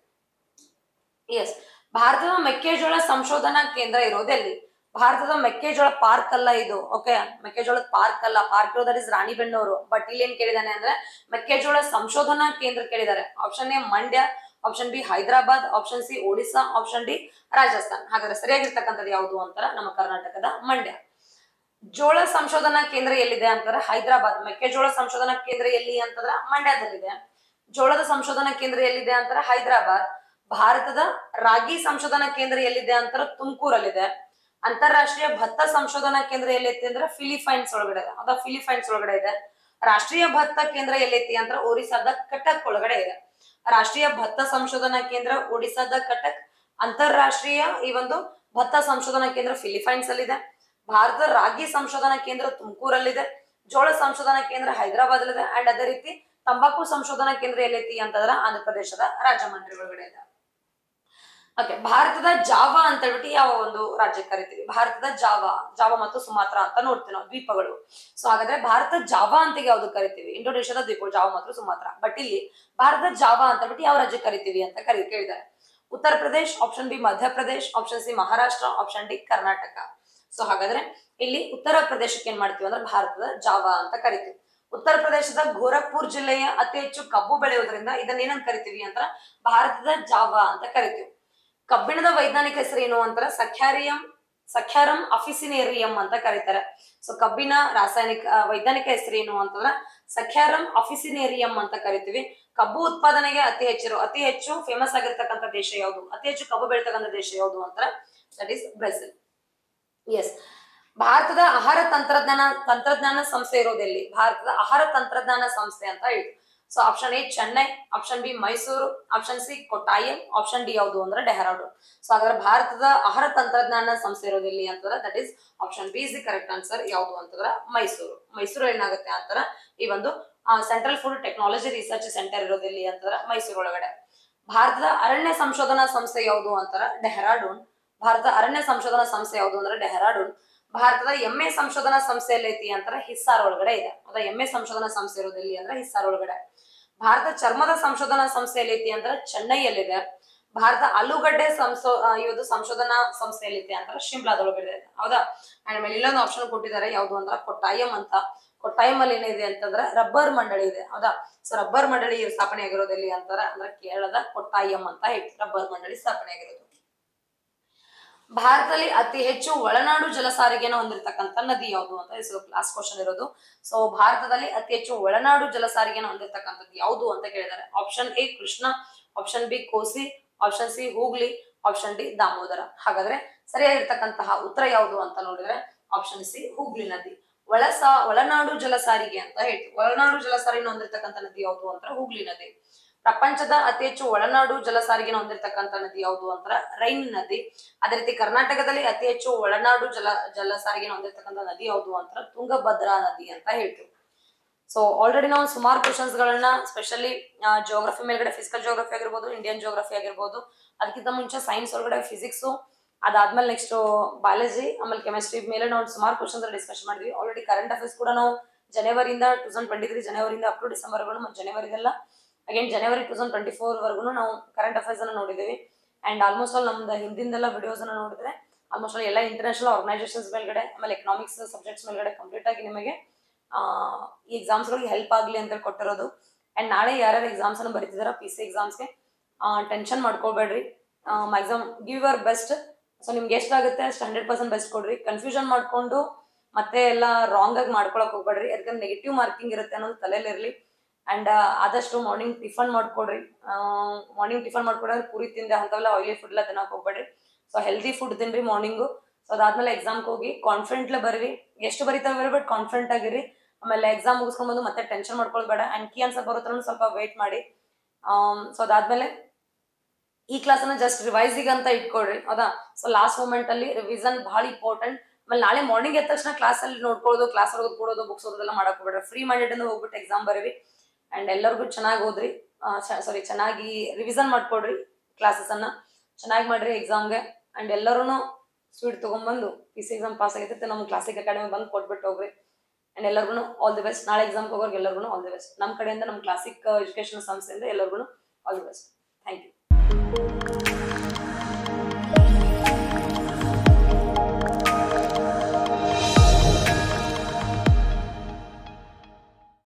ಎಸ್ ಭಾರತದ ಮೆಕ್ಕೆಜೋಳ ಸಂಶೋಧನಾ ಕೇಂದ್ರ ಇರೋದೆಲ್ಲಿ ಭಾರತದ ಮೆಕ್ಕೆಜೋಳ ಪಾರ್ಕ್ ಅಲ್ಲ ಇದು ಓಕೆ ಮೆಕ್ಕೆಜೋಳದ ಪಾರ್ಕ್ ಅಲ್ಲ ಪಾರ್ಕ್ ಇರೋದರ್ ಇಸ್ ರಾಣಿಬೆನ್ನೂರು ಬಟ್ ಇಲ್ಲಿ ಏನ್ ಕೇಳಿದಾನೆ ಅಂದ್ರೆ ಮೆಕ್ಕೆಜೋಳ ಸಂಶೋಧನಾ ಕೇಂದ್ರ ಕೇಳಿದ್ದಾರೆ option A Mandya option B Hyderabad option C Odisha option D Rajasthan ಹಾಗಾದ್ರೆ ಸರಿಯಾಗಿರ್ತಕ್ಕಂಥದ್ದು ಯಾವುದು ಅಂತಾರ ನಮ್ಮ ಕರ್ನಾಟಕದ ಮಂಡ್ಯ ಜೋಳ ಸಂಶೋಧನಾ ಕೇಂದ್ರ ಎಲ್ಲಿದೆ ಅಂತಾರೆ ಹೈದರಾಬಾದ್ ಮೆಕ್ಕೆಜೋಳ ಸಂಶೋಧನಾ ಕೇಂದ್ರ ಎಲ್ಲಿ ಅಂತಂದ್ರೆ ಮಂಡ್ಯದಲ್ಲಿದೆ ಜೋಳದ ಸಂಶೋಧನಾ ಕೇಂದ್ರ ಎಲ್ಲಿದೆ ಅಂತಾರೆ ಹೈದರಾಬಾದ್ ಭಾರತದ ರಾಗಿ ಸಂಶೋಧನಾ ಕೇಂದ್ರ ಎಲ್ಲಿದೆ ಅಂತಾರೆ ತುಮಕೂರಲ್ಲಿದೆ ಅಂತಾರಾಷ್ಟ್ರೀಯ ಭತ್ತ ಸಂಶೋಧನಾ ಕೇಂದ್ರ ಎಲ್ಲೈತಿ ಅಂದ್ರೆ ಫಿಲಿಪೈನ್ಸ್ ಒಳಗಡೆ ಇದೆ ಅದ ಫಿಲಿಪೈನ್ಸ್ ಒಳಗಡೆ ಇದೆ ರಾಷ್ಟ್ರೀಯ ಭತ್ತ ಕೇಂದ್ರ ಎಲ್ಲೈತಿ ಅಂದ್ರೆ ಒರಿಸ್ಸಾದ ಕಟಕ್ ಒಳಗಡೆ ಇದೆ ರಾಷ್ಟ್ರೀಯ ಭತ್ತ ಸಂಶೋಧನಾ ಕೇಂದ್ರ ಒಡಿಸ್ಸಾದ ಕಟಕ್ ಅಂತಾರಾಷ್ಟ್ರೀಯ ಈ ಒಂದು ಭತ್ತ ಸಂಶೋಧನಾ ಕೇಂದ್ರ ಫಿಲಿಪೈನ್ಸ್ ಅಲ್ಲಿದೆ ಭಾರತದ ರಾಗಿ ಸಂಶೋಧನಾ ಕೇಂದ್ರ ತುಮಕೂರಲ್ಲಿದೆ ಜೋಳ ಸಂಶೋಧನಾ ಕೇಂದ್ರ ಹೈದರಾಬಾದ್ ಅಲ್ಲಿದೆ ಅಂಡ್ ಅದೇ ರೀತಿ ತಂಬಾಕು ಸಂಶೋಧನಾ ಕೇಂದ್ರ ಎಲ್ಲೈತಿ ಅಂತಂದ್ರ ಆಂಧ್ರ ಪ್ರದೇಶದ ರಾಜಮಂಡ್ರಿ ಒಳಗಡೆ ಇದೆ ಓಕೆ ಭಾರತದ ಜಾವಾ ಅಂತ ಹೇಳ್ಬಿಟ್ಟು ಯಾವ ಒಂದು ರಾಜ್ಯಕ್ಕೆ ಕರಿತೀವಿ ಭಾರತದ ಜಾವಾ ಜಾವಾ ಮತ್ತು ಸುಮಾತ್ರ ಅಂತ ನೋಡ್ತೀವಿ ನಾವು ದ್ವೀಪಗಳು ಸೊ ಹಾಗಾದ್ರೆ ಭಾರತ ಜಾವಾ ಅಂತ ಯಾವ್ದು ಕರಿತೀವಿ ಇಂಡೋನೇಷ್ಯಾದ ದ್ವೀಪ ಜಾವಾ ಮತ್ತು ಸುಮಾತ್ರ ಬಟ್ ಇಲ್ಲಿ ಭಾರತದ ಜಾವಾ ಅಂತ ಹೇಳ್ಬಿಟ್ಟು ಯಾವ ರಾಜ್ಯ ಕರಿತೀವಿ ಅಂತ ಕರಿ ಕೇಳಿದ್ದಾರೆ Uttar Pradesh option B Madhya Pradesh option C Maharashtra option D Karnataka so ಹಾಗಾದ್ರೆ ಇಲ್ಲಿ ಉತ್ತರ ಪ್ರದೇಶಕ್ಕೆ ಏನ್ ಮಾಡ್ತೀವಿ ಅಂದ್ರೆ ಭಾರತದ ಜಾವಾ ಅಂತ ಕರಿತೀವಿ ಉತ್ತರ ಪ್ರದೇಶದ ಗೋರಖ್ಪುರ್ ಜಿಲ್ಲೆಯ ಅತಿ ಹೆಚ್ಚು ಕಬ್ಬು ಬೆಳೆಯೋದ್ರಿಂದ ಇದನ್ನ ಏನಂತ ಕರಿತೀವಿ ಅಂತ ಭಾರತದ ಜಾವಾ ಅಂತ ಕರಿತೀವಿ ಕಬ್ಬಿಣದ ವೈಜ್ಞಾನಿಕ ಹೆಸರು ಏನು ಅಂತಾರ ಸಖ್ಯಾರಿಯಂ ಸಖ್ಯಾರಂ ಅಫಿಸಿನೇರಿಯಂ ಅಂತ ಕರೀತಾರೆ ಸೊ ಕಬ್ಬಿನ ರಾಸಾಯನಿಕ ಆ, ವೈಜ್ಞಾನಿಕ ಹೆಸರು ಏನು ಅಂತಂದ್ರ ಸಖ್ಯಾರಂ ಅಫಿಸಿನೇರಿಯಂ ಅಂತ ಕರಿತೀವಿ ಕಬ್ಬು ಉತ್ಪಾದನೆಗೆ ಅತಿ ಹೆಚ್ಚಿರೋ ಅತಿ ಹೆಚ್ಚು ಫೇಮಸ್ ಆಗಿರ್ತಕ್ಕಂಥ ದೇಶ ಯಾವುದು ಅತಿ ಹೆಚ್ಚು ಕಬ್ಬು ಬೆಳಿತಕ್ಕಂಥ ದೇಶ ಯಾವುದು ಅಂತಾರ ದಟ್ ಈಸ್ ಬ್ರೆಜಿಲ್ ಎಸ್ ಭಾರತದ ಆಹಾರ ತಂತ್ರಜ್ಞಾನ ತಂತ್ರಜ್ಞಾನ ಸಂಸ್ಥೆ ಇರೋದೆಲ್ಲಿ ಭಾರತದ ಆಹಾರ ತಂತ್ರಜ್ಞಾನ ಸಂಸ್ಥೆ ಅಂತ ಹೇಳಿ so option A Chennai option B Mysuru option C Kottayam option D ಯಾವುದು ಅಂದ್ರೆ ಡೆಹರಾಡೂನ್ ಸೊ ಹಾಗಾದ್ರೆ ಭಾರತದ ಆಹಾರ ತಂತ್ರಜ್ಞಾನ ಸಂಸ್ಥೆ ಇರೋದೆಲ್ಲಿ ಅಂತಂದ್ರೆ that is option B is the correct answer ಯಾವುದು ಅಂತಂದ್ರೆ ಮೈಸೂರು ಮೈಸೂರು ಏನಾಗುತ್ತೆ ಅಂತಾರ ಈ ಒಂದು central food technology research centre ಇರೋದೆಲ್ಲಿ ಅಂತಂದ್ರೆ ಮೈಸೂರು ಒಳಗಡೆ ಭಾರತದ ಅರಣ್ಯ ಸಂಶೋಧನಾ ಸಂಸ್ಥೆ ಯಾವುದು ಅಂತಾರ ಡೆಹರಾಡೂನ್ ಭಾರತ ಅರಣ್ಯ ಸಂಶೋಧನಾ ಸಂಸ್ಥೆ ಯಾವುದು ಅಂದ್ರೆ ಡೆಹರಾಡೂನ್ ಭಾರತದ ಎಮ್ಮೆ ಸಂಶೋಧನಾ ಸಂಸ್ಥೆ ಎಲ್ಲೈತಿ ಅಂತಾರೆ ಹಿಸ್ಸಾರ್ ಒಳಗಡೆ ಇದೆ ಅದ ಎಮ್ಮೆ ಸಂಶೋಧನಾ ಸಂಸ್ಥೆ ಇರೋದೆಲ್ಲಿ ಅಂದ್ರೆ ಹಿಸ್ಸಾರ್ ಒಳಗಡೆ ಭಾರತ ಚರ್ಮದ ಸಂಶೋಧನಾ ಸಂಸ್ಥೆ ಎಲ್ಲೈತಿ ಅಂದ್ರೆ ಚೆನ್ನೈಯಲ್ಲಿದೆ ಭಾರತ ಆಲೂಗಡ್ಡೆ ಸಂಶೋ ಆ, ಈ ಒಂದು ಸಂಶೋಧನಾ ಸಂಸ್ಥೆ ಎಲ್ಲೈತಿ ಅಂದ್ರೆ ಶಿಮ್ಲಾದೊಳಗಡೆ ಇದೆ ಹೌದಾ ಅಂಡ್ ಆಮೇಲೆ ಇಲ್ಲೊಂದು ಆಪ್ಷನ್ ಕೊಟ್ಟಿದ್ದಾರೆ ಯಾವುದು ಅಂದ್ರೆ ಕೊಟ್ಟಾಯಂ ಅಂತ ಕೊಟ್ಟಾಯಂ ಅಲ್ಲಿ ಏನಿದೆ ಅಂತಂದ್ರೆ ರಬ್ಬರ್ ಮಂಡಳಿ ಇದೆ ಹೌದಾ ಸೊ ರಬ್ಬರ್ ಮಂಡಳಿ ಸ್ಥಾಪನೆ ಆಗಿರೋದೆಲ್ಲಿ ಅಂತಾರ ಅಂದ್ರೆ ಕೇರಳದ ಕೊಟ್ಟಾಯಂ ಅಂತ ಹೇಳಿ ರಬ್ಬರ್ ಮಂಡಳಿ ಸ್ಥಾಪನೆ ಆಗಿರೋದು ಭಾರತದಲ್ಲಿ ಅತಿ ಹೆಚ್ಚು ಒಳನಾಡು ಜಲ ಸಾರಿಗೆಯನ್ನು ಹೊಂದಿರತಕ್ಕಂತ ನದಿ ಯಾವುದು ಅಂತ ಇದು ಲಾಸ್ಟ್ ಕ್ವಶನ್ ಇರೋದು ಸೊ ಭಾರತದಲ್ಲಿ ಅತಿ ಹೆಚ್ಚು ಒಳನಾಡು ಜಲ ಸಾರಿಗೆಯನ್ನು ಹೊಂದಿರತಕ್ಕಂಥದ್ದು ಯಾವುದು ಅಂತ ಕೇಳಿದ್ದಾರೆ option A Krishna option B Kosi option C Hooghly option D Damodar ಹಾಗಾದ್ರೆ ಸರಿಯಾಗಿರ್ತಕ್ಕಂತಹ ಉತ್ತರ ಯಾವುದು ಅಂತ ನೋಡಿದ್ರೆ ಆಪ್ಷನ್ ಸಿ ಹೂಗ್ಲಿ ನದಿ ಒಳಸ ಒಳನಾಡು ಜಲ ಸಾರಿಗೆ ಅಂತ ಹೇಳ್ತೀವಿ ಒಳನಾಡು ಜಲ ಸಾರಿಗೆಯನ್ನು ಹೊಂದಿರತಕ್ಕಂಥ ನದಿ ಯಾವುದು ಅಂತ ಹೂಗ್ಲಿ ನದಿ ಪ್ರಪಂಚದ ಅತಿ ಹೆಚ್ಚು ಒಳನಾಡು ಜಲ ಸಾರಿಗೆಯನ್ನು ಹೊಂದಿರತಕ್ಕಂಥ ನದಿ ಯಾವುದು ಅಂತರ ರೈನ್ ನದಿ ಅದೇ ರೀತಿ ಕರ್ನಾಟಕದಲ್ಲಿ ಅತಿ ಹೆಚ್ಚು ಒಳನಾಡು ಜಲ ಜಲ ಸಾರಿಗೆಯನ್ನು ಹೊಂದಿರತಕ್ಕಂಥ ನದಿ ಯಾವುದು ಅಂತರ ತುಂಗಭದ್ರಾ ನದಿ ಅಂತ ಹೇಳ್ತೀವಿ ಸೊ ಆಲ್ರೆಡಿ ನಾವು ಸುಮಾರು ಕ್ವಶನ್ಸ್ ಗಳನ್ನ ಸ್ಪೆಷಲಿ ಜಿಯೋಗ್ರಫಿ ಮೇಲ್ಗಡೆ ಫಿಸಿಕಲ್ ಜಿಯೋಗ್ರಫಿ ಆಗಿರ್ಬೋದು ಇಂಡಿಯನ್ ಜಿಯೋಗ್ರಫಿ ಆಗಿರ್ಬೋದು ಅದಕ್ಕಿಂತ ಮುಂಚೆ ಸೈನ್ಸ್ ಒಳಗಡೆ ಫಿಸಿಕ್ಸು ಅದಾದ್ಮೇಲೆ ನೆಕ್ಸ್ಟ್ ಬಯಾಲಜಿ ಆಮೇಲೆ ಕೆಮಿಸ್ಟ್ರಿ ಮೇಲೆ ನಾವು ಸುಮಾರು ಕ್ವಶನ್ಸ್ ಡಿಸ್ಕಷನ್ ಮಾಡಿದ್ವಿ ಆಲ್ರೆಡಿ ಕರೆಂಟ್ ಅಫೇರ್ಸ್ ಕೂಡ ನಾವು ಜನವರಿಯಿಂದ ಟೂ ತೌಸಂಡ್ ಟ್ವೆಂಟಿ ತ್ರೀ ಜನವರಿಯಿಂದ ಅಪ್ ಟು ಡಿಸೆಂಬರ್ ಮತ್ತು ಜನವರಿದೆಲ್ಲ again January two thousand twenty four ವರ್ಗು ನಾವು ಕರೆಂಟ್ ಅಫೇರ್ಸ್ ಅನ್ನ ನೋಡಿದ್ದೀವಿ ಅಂಡ್ ಆಲ್ಮೋಸ್ಟ್ ಆಲ್ ನಮ್ದು ಹಿಂದಿಂದೆಲ್ಲ ವಿಡಿಯೋಸ್ ಅನ್ನ ನೋಡಿದ್ರೆ ಆಲ್ಮೋಸ್ಟ್ ಆಲ್ ಎಲ್ಲ ಇಂಟರ್ನ್ಯಾಷನಲ್ ಆರ್ಗನೈಸೇಷನ್ಸ್ ಮೇಲ್ಗಡೆ ಆಮೇಲೆ ಎಕನಾಮಿಕ್ಸ್ ಸಬ್ಜೆಕ್ಟ್ಸ್ ಮೇಲ್ಗಡೆ ಕಂಪ್ಲೀಟ್ ಆಗಿ ನಿಮಗೆ ಆ, ಈ ಎಕ್ಸಾಮ್ಸ್ಗಳಿಗೆ ಹೆಲ್ಪ್ ಆಗಲಿ ಅಂತ ಕೊಟ್ಟಿರೋದು ಅಂಡ್ ನಾಳೆ ಯಾರ್ಯಾರು ಎಕ್ಸಾಮ್ಸ್ ಅನ್ನು ಬರೀತಿದಾರ ಪಿ ಸಿ ಎಕ್ಸಾಮ್ಸ್ಗೆ ಟೆನ್ಷನ್ ಮಾಡ್ಕೋಬೇಡ್ರಿ maximum give your best so ನಿಮ್ಗೆ ಎಷ್ಟಾಗುತ್ತೆ ಅಷ್ಟು ಹಂಡ್ರೆಡ್ ಪರ್ಸೆಂಟ್ ಬೆಸ್ಟ್ ಕೊಡ್ರಿ ಕನ್ಫ್ಯೂಷನ್ ಮಾಡ್ಕೊಂಡು ಮತ್ತೆ ಎಲ್ಲ ರಾಂಗ್ ಆಗಿ ಮಾಡ್ಕೊಳಕ್ ಹೋಗ್ಬೇಡ್ರಿ ಯಾಕಂದ್ರೆ ನೆಗೆಟಿವ್ ಮಾರ್ಕಿಂಗ್ ಇರುತ್ತೆ ಅನ್ನೋದು ತಲೆಯಲ್ಲಿರಲಿ ಅಂಡ್ ಆದಷ್ಟು ಮಾರ್ನಿಂಗ್ ಟಿಫನ್ ಮಾಡ್ಕೊಡ್ರಿ ಮಾರ್ನಿಂಗ್ ಟಿಫನ್ ಮಾಡ್ಕೊಡ್ರೆ ಪೂರಿ ತಿಂದೆ ಅಂಥವೆಲ್ಲ ಆಯಿಲಿ ಫುಡ್ ಎಲ್ಲ ತಿನ್ನಕ್ ಹೋಗ್ಬೇಡ್ರಿ ಸೊ ಹೆಲ್ದಿ ಫುಡ್ ತಿನ್ರಿ ಮಾರ್ನಿಂಗು ಸೊ ಅದಾದ್ಮೇಲೆ ಎಕ್ಸಾಮ್ಗೆ ಹೋಗಿ ಕಾನ್ಫಿಡೆಂಟ್ಲೆ ಬರೀರಿ ಎಷ್ಟು ಬರೀತಾರೆ ಬರೀ ಬಟ್ ಕಾನ್ಫಿಡೆಂಟ್ ಆಗಿರಿ ಆಮೇಲೆ ಎಕ್ಸಾಮ್ ಮುಗಿಸ್ಕೊಂಡ್ ಬಂದು ಮತ್ತೆ ಟೆನ್ಷನ್ ಮಾಡ್ಕೊಳ್ಬೇಡ ಅಂಡ್ ಕೀ ಆನ್ಸರ್ ಬರೋ ಥರ ಸ್ವಲ್ಪ ವೇಟ್ ಮಾಡಿ ಸೊ ಅದಾದ್ಮೇಲೆ ಈ ಕ್ಲಾಸನ್ನ ಜಸ್ಟ್ ರಿವೈಸಿಗೆ ಅಂತ ಇಟ್ಕೊಳ್ರಿ ಹೌದಾ ಸೊ ಲಾಸ್ಟ್ ಮೂಮೆಂಟ್ ಅಲ್ಲಿ ರಿವಿಸನ್ ಬಹಳ ಇಂಪಾರ್ಟೆಂಟ್ ಆಮೇಲೆ ನಾಳೆ ಮಾರ್ನಿಂಗ್ ಎದ್ದ ತಕ್ಷಣ ಕ್ಲಾಸ್ ಅಲ್ಲಿ ನೋಡ್ಕೊಳ್ಳೋದು ಕ್ಲಾಸ್ ಒಳಗೆ ಕೂಡೋದು ಬುಕ್ಸ್ ಓದೋದೆಲ್ಲ ಮಾಡಕ್ ಹೋಗ್ಬೇಡ್ರಿ ಫ್ರೀ ಮೈಂಡೆಡ್ ಇಂದ ಹೋಗ್ಬಿಟ್ಟು ಎಕ್ಸಾಮ್ ಬರೀರಿ ಅಂಡ್ ಎಲ್ಲರಿಗೂ ಚೆನ್ನಾಗಿ ಓದ್ರಿ ಸಾರಿ ಚೆನ್ನಾಗಿ ರಿವಿಸನ್ ಮಾಡ್ಕೊಡ್ರಿ ಕ್ಲಾಸಸ್ ಅನ್ನ ಚೆನ್ನಾಗಿ ಮಾಡ್ರಿ ಎಕ್ಸಾಮ್ಗೆ ಅಂಡ್ ಎಲ್ಲರೂ ಸ್ವೀಟ್ ತಗೊಂಡ್ಬಂದು ಪಿ ಸಿ ಎಕ್ಸಾಮ್ ಪಾಸ್ ಆಗೈತೆ ನಮ್ಮ ಕ್ಲಾಸಿಕ್ ಅಕಾಡೆಮಿ ಬಂದು ಕೊಟ್ಬಿಟ್ಟು ಹೋಗ್ರಿ ಅಂಡ್ ಎಲ್ಲರಿಗೂ ಆಲ್ ದಿ ಬೆಸ್ಟ್ ನಾಳೆ ಎಕ್ಸಾಮ್ಗೆ ಹೋಗೋರ್ಗೆ ಎಲ್ಲರಿಗೂ ಆಲ್ ದಿ ಬೆಸ್ಟ್ ನಮ್ಮ ಕಡೆಯಿಂದ ನಮ್ಮ ಕ್ಲಾಸಿಕ್ ಎಜುಕೇಶನ್ ಸಂಸ್ಥೆಯಿಂದ ಎಲ್ಲರಿಗೂ all the best thank you